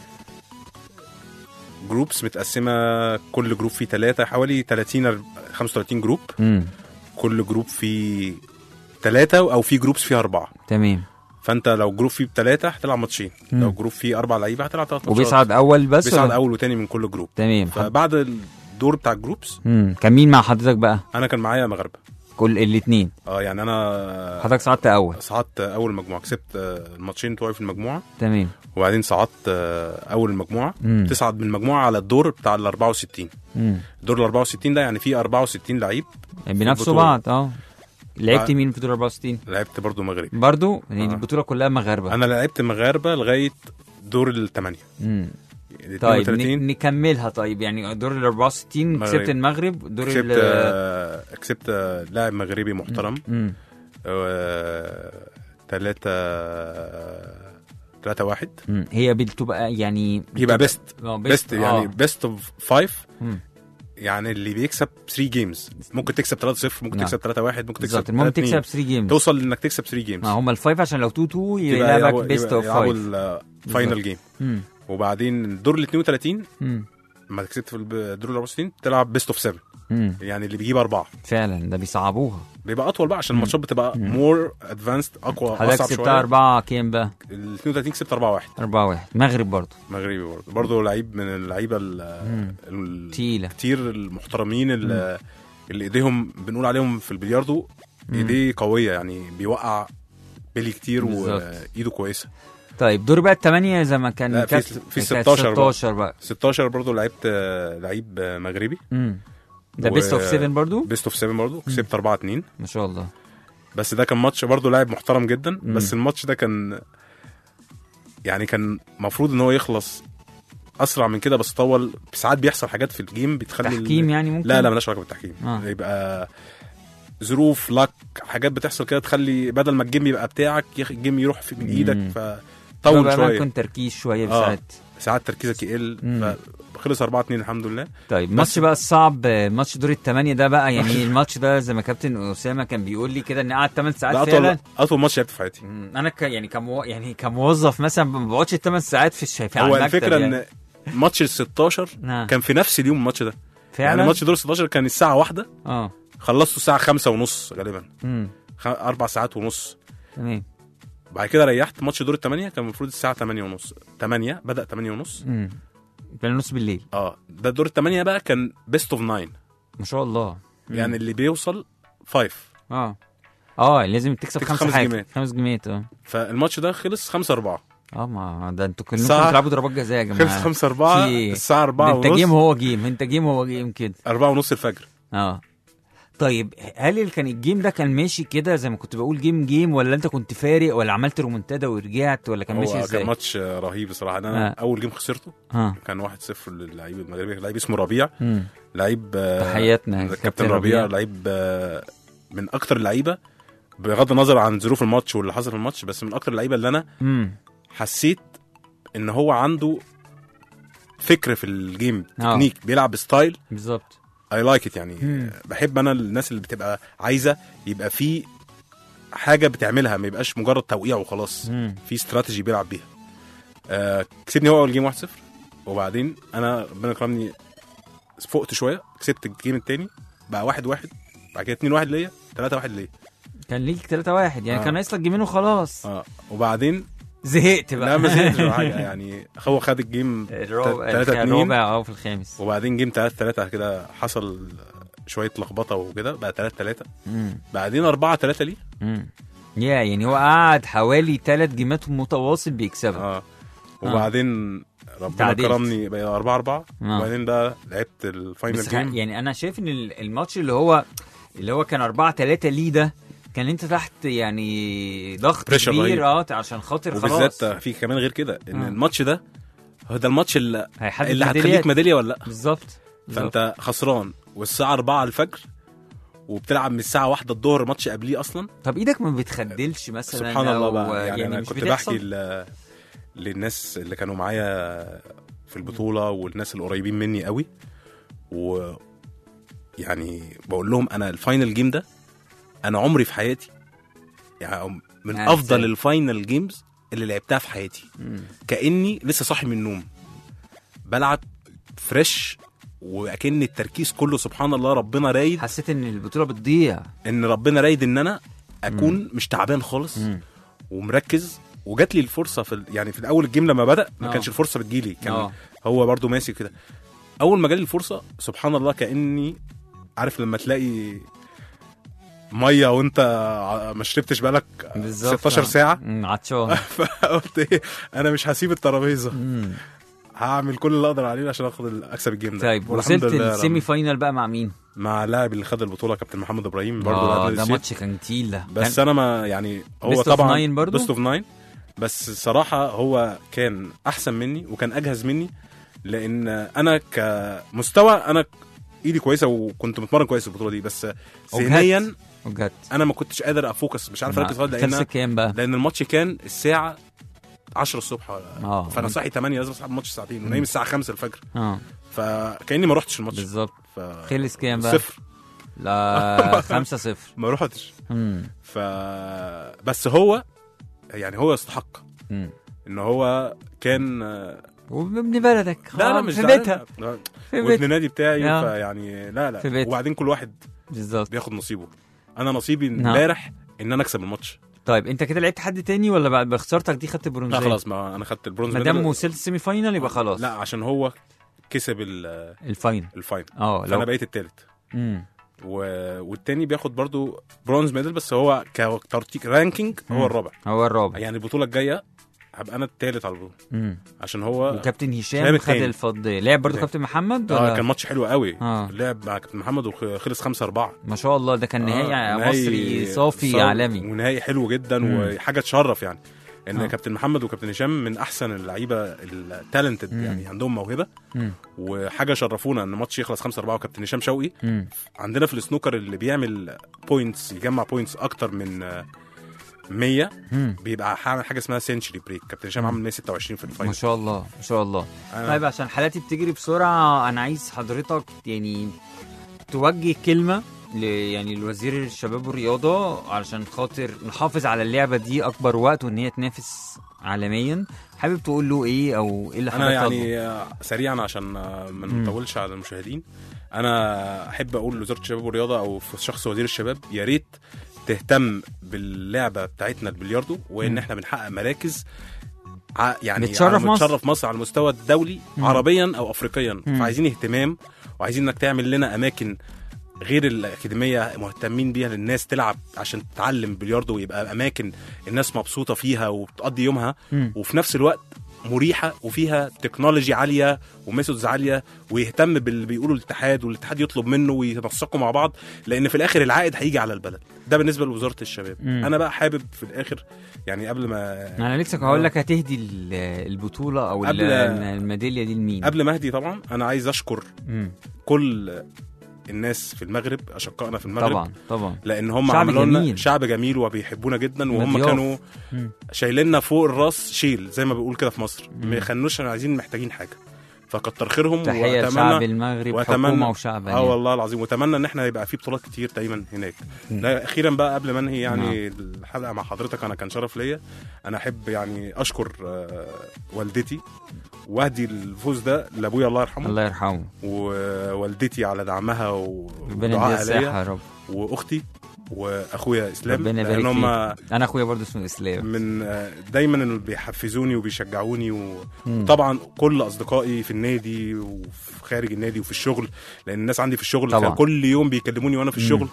جروبس متقسمه كل جروب فيه ثلاثه حوالي 30 أر- 35 جروب امم كل جروب فيه ثلاثه او في جروبس فيها اربعه تمام فانت لو جروب فيه بثلاثه هتلعب ماتشين مم. لو جروب فيه اربع لعيبه هتلعب ثلاث ماتشات وبيصعد اول بس بيصعد ولا؟ اول وتاني من كل جروب تمام فبعد الدور بتاع الجروبس امم كان مين مع حضرتك بقى انا كان معايا مغاربه كل الاثنين اه يعني انا حضرتك صعدت اول صعدت اول مجموعه كسبت آه، الماتشين بتوعي في المجموعه تمام وبعدين صعدت آه، اول المجموعه مم. تصعد من المجموعه على الدور بتاع ال 64 امم الدور ال 64 ده يعني فيه 64 لعيب يعني بينافسوا البطولة. بعض اه لعبت بعد- مين في دور 64 لعبت برضو مغربي برضو يعني آه. البطوله كلها مغاربه انا لعبت مغاربه لغايه دور الثمانيه امم طيب 32 ن- نكملها طيب يعني دور ال 64 كسبت مغرب. المغرب دور كسبت ال آه، كسبت آه، لاعب مغربي محترم امم ثلاثة ثلاثة واحد مم. هي بتبقى يعني يبقى بيست اه بيست يعني آه. بيست اوف فايف مم. يعني اللي بيكسب 3 جيمز ممكن تكسب 3-0 ممكن نعم. تكسب 3-1 ممكن تكسب بالظبط المهم 3-2. تكسب 3 جيمز توصل انك تكسب 3 جيمز اه هم الفايف عشان لو 2 2 يلعبك بيست اوف يلعبوا فايف الفاينل جيم مم. وبعدين الدور ال 32 مم. لما كسبت في الدور ال 64 تلعب بيست اوف 7 مم. يعني اللي بيجيب اربعه فعلا ده بيصعبوها بيبقى اطول بقى عشان الماتشات بتبقى مور ادفانسد اقوى حضرتك اصعب كسبتها شويه أربعة كام بقى؟ ال 32 كسبت 4 1 أربعة واحد مغرب برضه مغربي برضه برضه لعيب من اللعيبه ال- ال- تقيلة كتير المحترمين اللي, اللي ايديهم بنقول عليهم في البلياردو ايديه قويه يعني بيوقع بيلي كتير بالظبط. وايده كويسه طيب دور بقى الثمانية زي ما كان لا، في- كانت- في كانت 16 بقى. 16 بقى 16 برضه لعبت آه، لعيب آه، مغربي امم ده و- بيست اوف 7 برضه بيست اوف 7 برضه كسبت 4 2 ما شاء الله بس ده كان ماتش برضه لاعب محترم جدا بس الماتش ده كان يعني كان المفروض ان هو يخلص اسرع من كده بس طول ساعات بيحصل حاجات في الجيم بتخلي ال- تحكيم يعني ممكن لا لا مالهاش علاقه بالتحكيم آه. يبقى ظروف لك حاجات بتحصل كده تخلي بدل ما الجيم يبقى بتاعك يخ- الجيم يروح في من مم. ايدك طول فطول شويه ممكن تركيز شوية آه. بساعات ساعات تركيزك يقل مم. فخلص 4 2 الحمد لله طيب ماتش بقى الصعب ماتش دور الثمانية ده بقى يعني الماتش ده زي ما كابتن أسامة كان بيقول لي كده إن قعد 8 ده ساعات اطول فعلا اطول ماتش لعبته في حياتي مم. انا ك يعني كمو... يعني كموظف مثلا ما بقعدش 8 ساعات في الشايفين هو الفكره ان ماتش ال 16 نعم. كان في نفس اليوم الماتش ده فعلا يعني ماتش دور 16 كان الساعه واحدة اه خلصته الساعه خمسة ونص غالبا امم خ... اربع ساعات ونص تمام بعد كده ريحت ماتش دور الثمانية كان المفروض الساعه 8 ونص 8 بدا 8 ونص امم كان نص بالليل اه ده دور الثمانية بقى كان بيست اوف 9 ما شاء الله يعني اللي بيوصل 5 اه اه لازم تكسب تكسب خمس خمس حاجات جيمات. خمس جيمات اه فالماتش ده خلص 5 4 اه ما ده انتوا كلكم ساعة- بتلعبوا ضربات جزاء يا خلص جماعه 5 4 في إيه؟ الساعه 4 ده انت ونص جيم هو جيم انت جيم هو جيم كده 4 ونص الفجر اه طيب هل ال- كان الجيم ده كان ماشي كده زي ما كنت بقول جيم جيم ولا انت كنت فارق ولا عملت رومنتادا ورجعت ولا كان ماشي هو ازاي؟ كان ماتش رهيب بصراحه انا آه. اول جيم خسرته اه كان 1-0 للعيب المغربي لعيب اسمه ربيع امم لعيب آه، تحياتنا كابتن كابتن ربيع ربيع. لعيب آه، من اكتر اللعيبه بغض النظر عن ظروف الماتش واللي حصل في الماتش بس من اكتر اللعيبه اللي انا امم حسيت ان هو عنده فكر في الجيم آه. تكنيك بيلعب ستايل بالظبط اي لايك ات يعني مم. بحب انا الناس اللي بتبقى عايزه يبقى في حاجه بتعملها ما يبقاش مجرد توقيع وخلاص مم. في استراتيجي بيلعب بيها آه كسبني هو اول جيم 1-0 وبعدين انا ربنا كرمني فقت شويه كسبت الجيم التاني بقى 1-1 واحد واحد. بعد كده 2-1 ليا 3-1 ليا كان ليك 3 1 يعني آه. كان ناقص لك جيمين وخلاص اه وبعدين زهقت بقى لا ما زهقتش ولا حاجه يعني هو خد الجيم الرابع 3 2 الرابع اه في الخامس وبعدين جيم 3 3 كده حصل شويه لخبطه وكده بقى 3 3 امم بعدين 4 3 ليه امم يا يعني هو قعد حوالي ثلاث جيمات متواصل بيكسبها اه وبعدين ربنا تعادلت. كرمني بقى 4 4 آه. وبعدين بقى لعبت الفاينل بس خ- جيم يعني انا شايف ان ال- الماتش اللي هو اللي هو كان 4 3 ليه ده كان انت تحت يعني ضغط Pressure كبير رهيب. اه عشان خاطر وبالذات خلاص في كمان غير كده ان آه. الماتش ده هو ده الماتش اللي, هيحدد اللي ميداليات. هتخليك ميداليه ولا لا بالظبط بالظبط. فانت خسران والساعه 4 الفجر وبتلعب من الساعه 1 الظهر ماتش قبليه اصلا طب ايدك ما بتخدلش مثلا سبحان الله أو بقى يعني, انا مش كنت بتحصل؟ بحكي ل... للناس اللي كانوا معايا في البطوله والناس القريبين مني قوي و يعني بقول لهم انا الفاينل جيم ده انا عمري في حياتي يعني من يعني افضل إزاي؟ الفاينل جيمز اللي لعبتها في حياتي مم. كاني لسه صاحي من النوم بلعب فريش واكن التركيز كله سبحان الله ربنا رايد حسيت ان البطوله بتضيع ان ربنا رايد ان انا اكون مش تعبان خالص مم. ومركز وجات لي الفرصه في ال- يعني في الاول الجيم لما بدا ما آه. كانش الفرصه بتجيلي كان آه. هو برضو ماسك كده اول ما جالي الفرصه سبحان الله كاني عارف لما تلاقي ميه وانت ع- ما شربتش بالك بالظبط 16 آه. ساعه مم، عطشان فقلت ايه انا مش هسيب الترابيزه مم. هعمل كل اللي اقدر عليه عشان اخد ال- اكسب الجيم ده طيب والحمد وصلت لله السيمي رب- فاينال بقى مع مين؟ مع اللاعب اللي خد البطوله كابتن محمد ابراهيم برضه اه لاعب ده نادي ماتش كان تقيل ده بس كان- انا ما يعني هو Best of طبعا nine برضو؟ بيست اوف ناين بس الصراحه هو كان احسن مني وكان اجهز مني لان انا كمستوى انا ايدي كويسه وكنت متمرن كويس في البطوله دي بس ذهنيا بجد انا ما كنتش قادر افوكس مش عارف اركز خالص خلص لان كام بقى؟ لان الماتش كان الساعه 10 الصبح اه فانا صاحي 8 لازم اصحى الماتش ساعتين ونايم الساعه 5 الفجر اه فكاني ما رحتش الماتش بالظبط ف... خلص كام بقى؟ صفر لا 5 0 ما رحتش امم ف بس هو يعني هو يستحق امم ان هو كان وابن بلدك لا لا آه، مش في زعلان. بيتها لا. في وابن بيتها النادي بتاعي آه. فيعني لا لا في بيتها. وبعدين كل واحد بالظبط بياخد نصيبه انا نصيبي نعم. امبارح ان انا اكسب الماتش طيب انت كده لعبت حد تاني ولا بعد بخسارتك دي خدت لا برونزيه؟ خلاص ما انا خدت البرونز ما دام ميدال. وصلت السيمي فاينال يبقى خلاص لا عشان هو كسب ال- الفاينل الفاينل اه فانا لو بقيت التالت امم و... والتاني بياخد برضو برونز ميدال بس هو كترتيب رانكينج مم. هو الرابع هو الرابع يعني البطوله الجايه هبقى انا التالت على البطوله امم عشان هو وكابتن هشام هشام خد التاني. الفضيه لعب برضه لعب. كابتن محمد اه ولا كان ماتش حلو قوي آه. لعب مع كابتن محمد وخلص 5 4 ما شاء الله ده كان نهائي نهائي مصري صافي صا- عالمي ونهائي حلو جدا مم. وحاجه تشرف يعني ان آه. كابتن محمد وكابتن هشام من احسن اللعيبه التالنتد مم. يعني عندهم موهبه مم. وحاجه شرفونا ان ماتش يخلص 5 4 وكابتن هشام شوقي مم. عندنا في السنوكر اللي بيعمل بوينتس يجمع بوينتس اكتر من آه، 100 مم. بيبقى هعمل حاجه اسمها سنشري بريك كابتن هشام عامل 126 في ما الفاينل شاء الله ما شاء الله أنا- طيب عشان حالاتي بتجري بسرعه انا عايز حضرتك يعني توجه كلمه ل يعني لوزير الشباب والرياضه علشان خاطر نحافظ على اللعبه دي اكبر وقت وان هي تنافس عالميا حابب تقول له ايه او ايه اللي انا حضرتك يعني آه، سريعا عشان آه، ما مم. نطولش على المشاهدين انا احب اقول لوزاره الشباب والرياضه او في شخص وزير الشباب يا ريت تهتم باللعبه بتاعتنا البلياردو وان مم. احنا بنحقق مراكز ع- يعني بتشرف على- مصر. بتشرف مصر على المستوى الدولي مم. عربيا او افريقيا مم. فعايزين اهتمام وعايزين انك تعمل لنا اماكن غير الاكاديميه مهتمين بيها للناس تلعب عشان تتعلم بلياردو ويبقى اماكن الناس مبسوطه فيها وبتقضي يومها مم. وفي نفس الوقت مريحه وفيها تكنولوجي عاليه وميثودز عاليه ويهتم باللي بيقوله الاتحاد والاتحاد يطلب منه ويتنسقوا مع بعض لان في الاخر العائد هيجي على البلد ده بالنسبه لوزاره الشباب مم. انا بقى حابب في الاخر يعني قبل ما انا لسه هقول لك هتهدي ال- البطوله او قبل- ال- الميداليه دي لمين قبل ما اهدي طبعا انا عايز اشكر مم. كل الناس في المغرب اشقائنا في المغرب طبعا طبعا لان هم شعب عملوا لنا جميل. شعب جميل وبيحبونا جدا وهم مضياف. كانوا مم. شايليننا فوق الراس شيل زي ما بيقول كده في مصر مم. ما يخلوش عايزين محتاجين حاجه فكتر خيرهم تحيه لشعب المغرب حكومه وشعب اه والله العظيم واتمنى ان احنا يبقى في بطولات كتير دايما هناك مم. لا اخيرا بقى قبل ما انهي يعني الحلقه مع حضرتك انا كان شرف ليا انا احب يعني اشكر آه، والدتي واهدي الفوز ده لابويا الله يرحمه الله يرحمه ووالدتي على دعمها ربنا يديها ودعائها الصحه ليا يا رب واختي واخويا اسلام ربنا يبارك لان هم انا اخويا برضه اسمه اسلام من آه، دايما اللي بيحفزوني وبيشجعوني و... مم. طبعا كل اصدقائي في النادي وفي خارج النادي وفي الشغل لان الناس عندي في الشغل طبعا. كان كل يوم بيكلموني وانا في مم. الشغل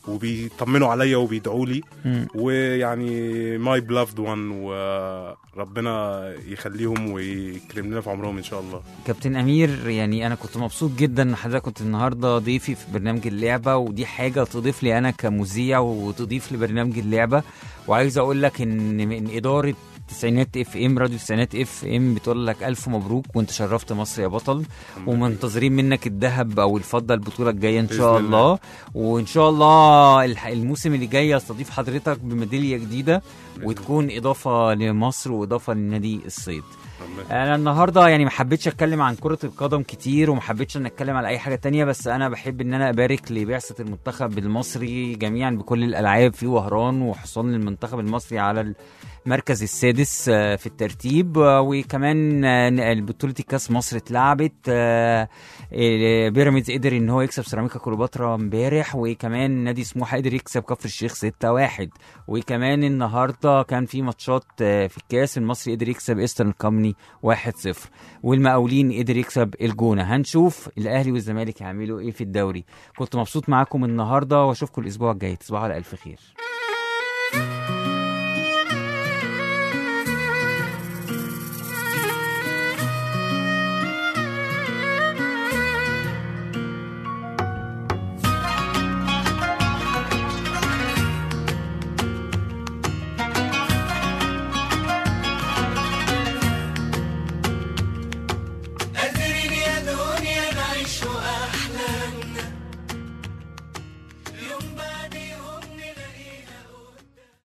وبيطمنوا عليا وبيدعوا لي مم. ويعني ماي بلافد وان وربنا يخليهم ويكرم لنا في عمرهم ان شاء الله كابتن امير يعني انا كنت مبسوط جدا ان حضرتك كنت النهارده ضيفي في برنامج اللعبه ودي حاجه تضيف لي انا كمذيع وتضيف لبرنامج اللعبه وعايز اقول لك ان من اداره تسعينات اف ام راديو تسعينات اف ام بتقول لك الف مبروك وانت شرفت مصر يا بطل ومنتظرين منك الذهب او الفضه البطوله الجايه ان شاء بإذن الله. الله وان شاء الله الح- الموسم اللي جاي استضيف حضرتك بميداليه جديده وتكون اضافه لمصر واضافه لنادي الصيد انا النهارده يعني ما حبيتش اتكلم عن كره القدم كتير وما حبيتش ان اتكلم على اي حاجه تانية بس انا بحب ان انا ابارك لبعثه المنتخب المصري جميعا بكل الالعاب في وهران وحصان المنتخب المصري على المركز السادس آه، في الترتيب آه، وكمان آه، بطوله الكاس مصر اتلعبت آه، آه، بيراميدز قدر ان هو يكسب سيراميكا كليوباترا امبارح وكمان نادي سموحه قدر يكسب كفر الشيخ 6-1 وكمان النهارده كان في ماتشات آه، في الكاس المصري قدر يكسب ايسترن كومني 1-0 والمقاولين قدر يكسب الجونه هنشوف الاهلي والزمالك هيعملوا ايه في الدوري كنت مبسوط معاكم النهارده واشوفكم الاسبوع الجاي تصبحوا على الف خير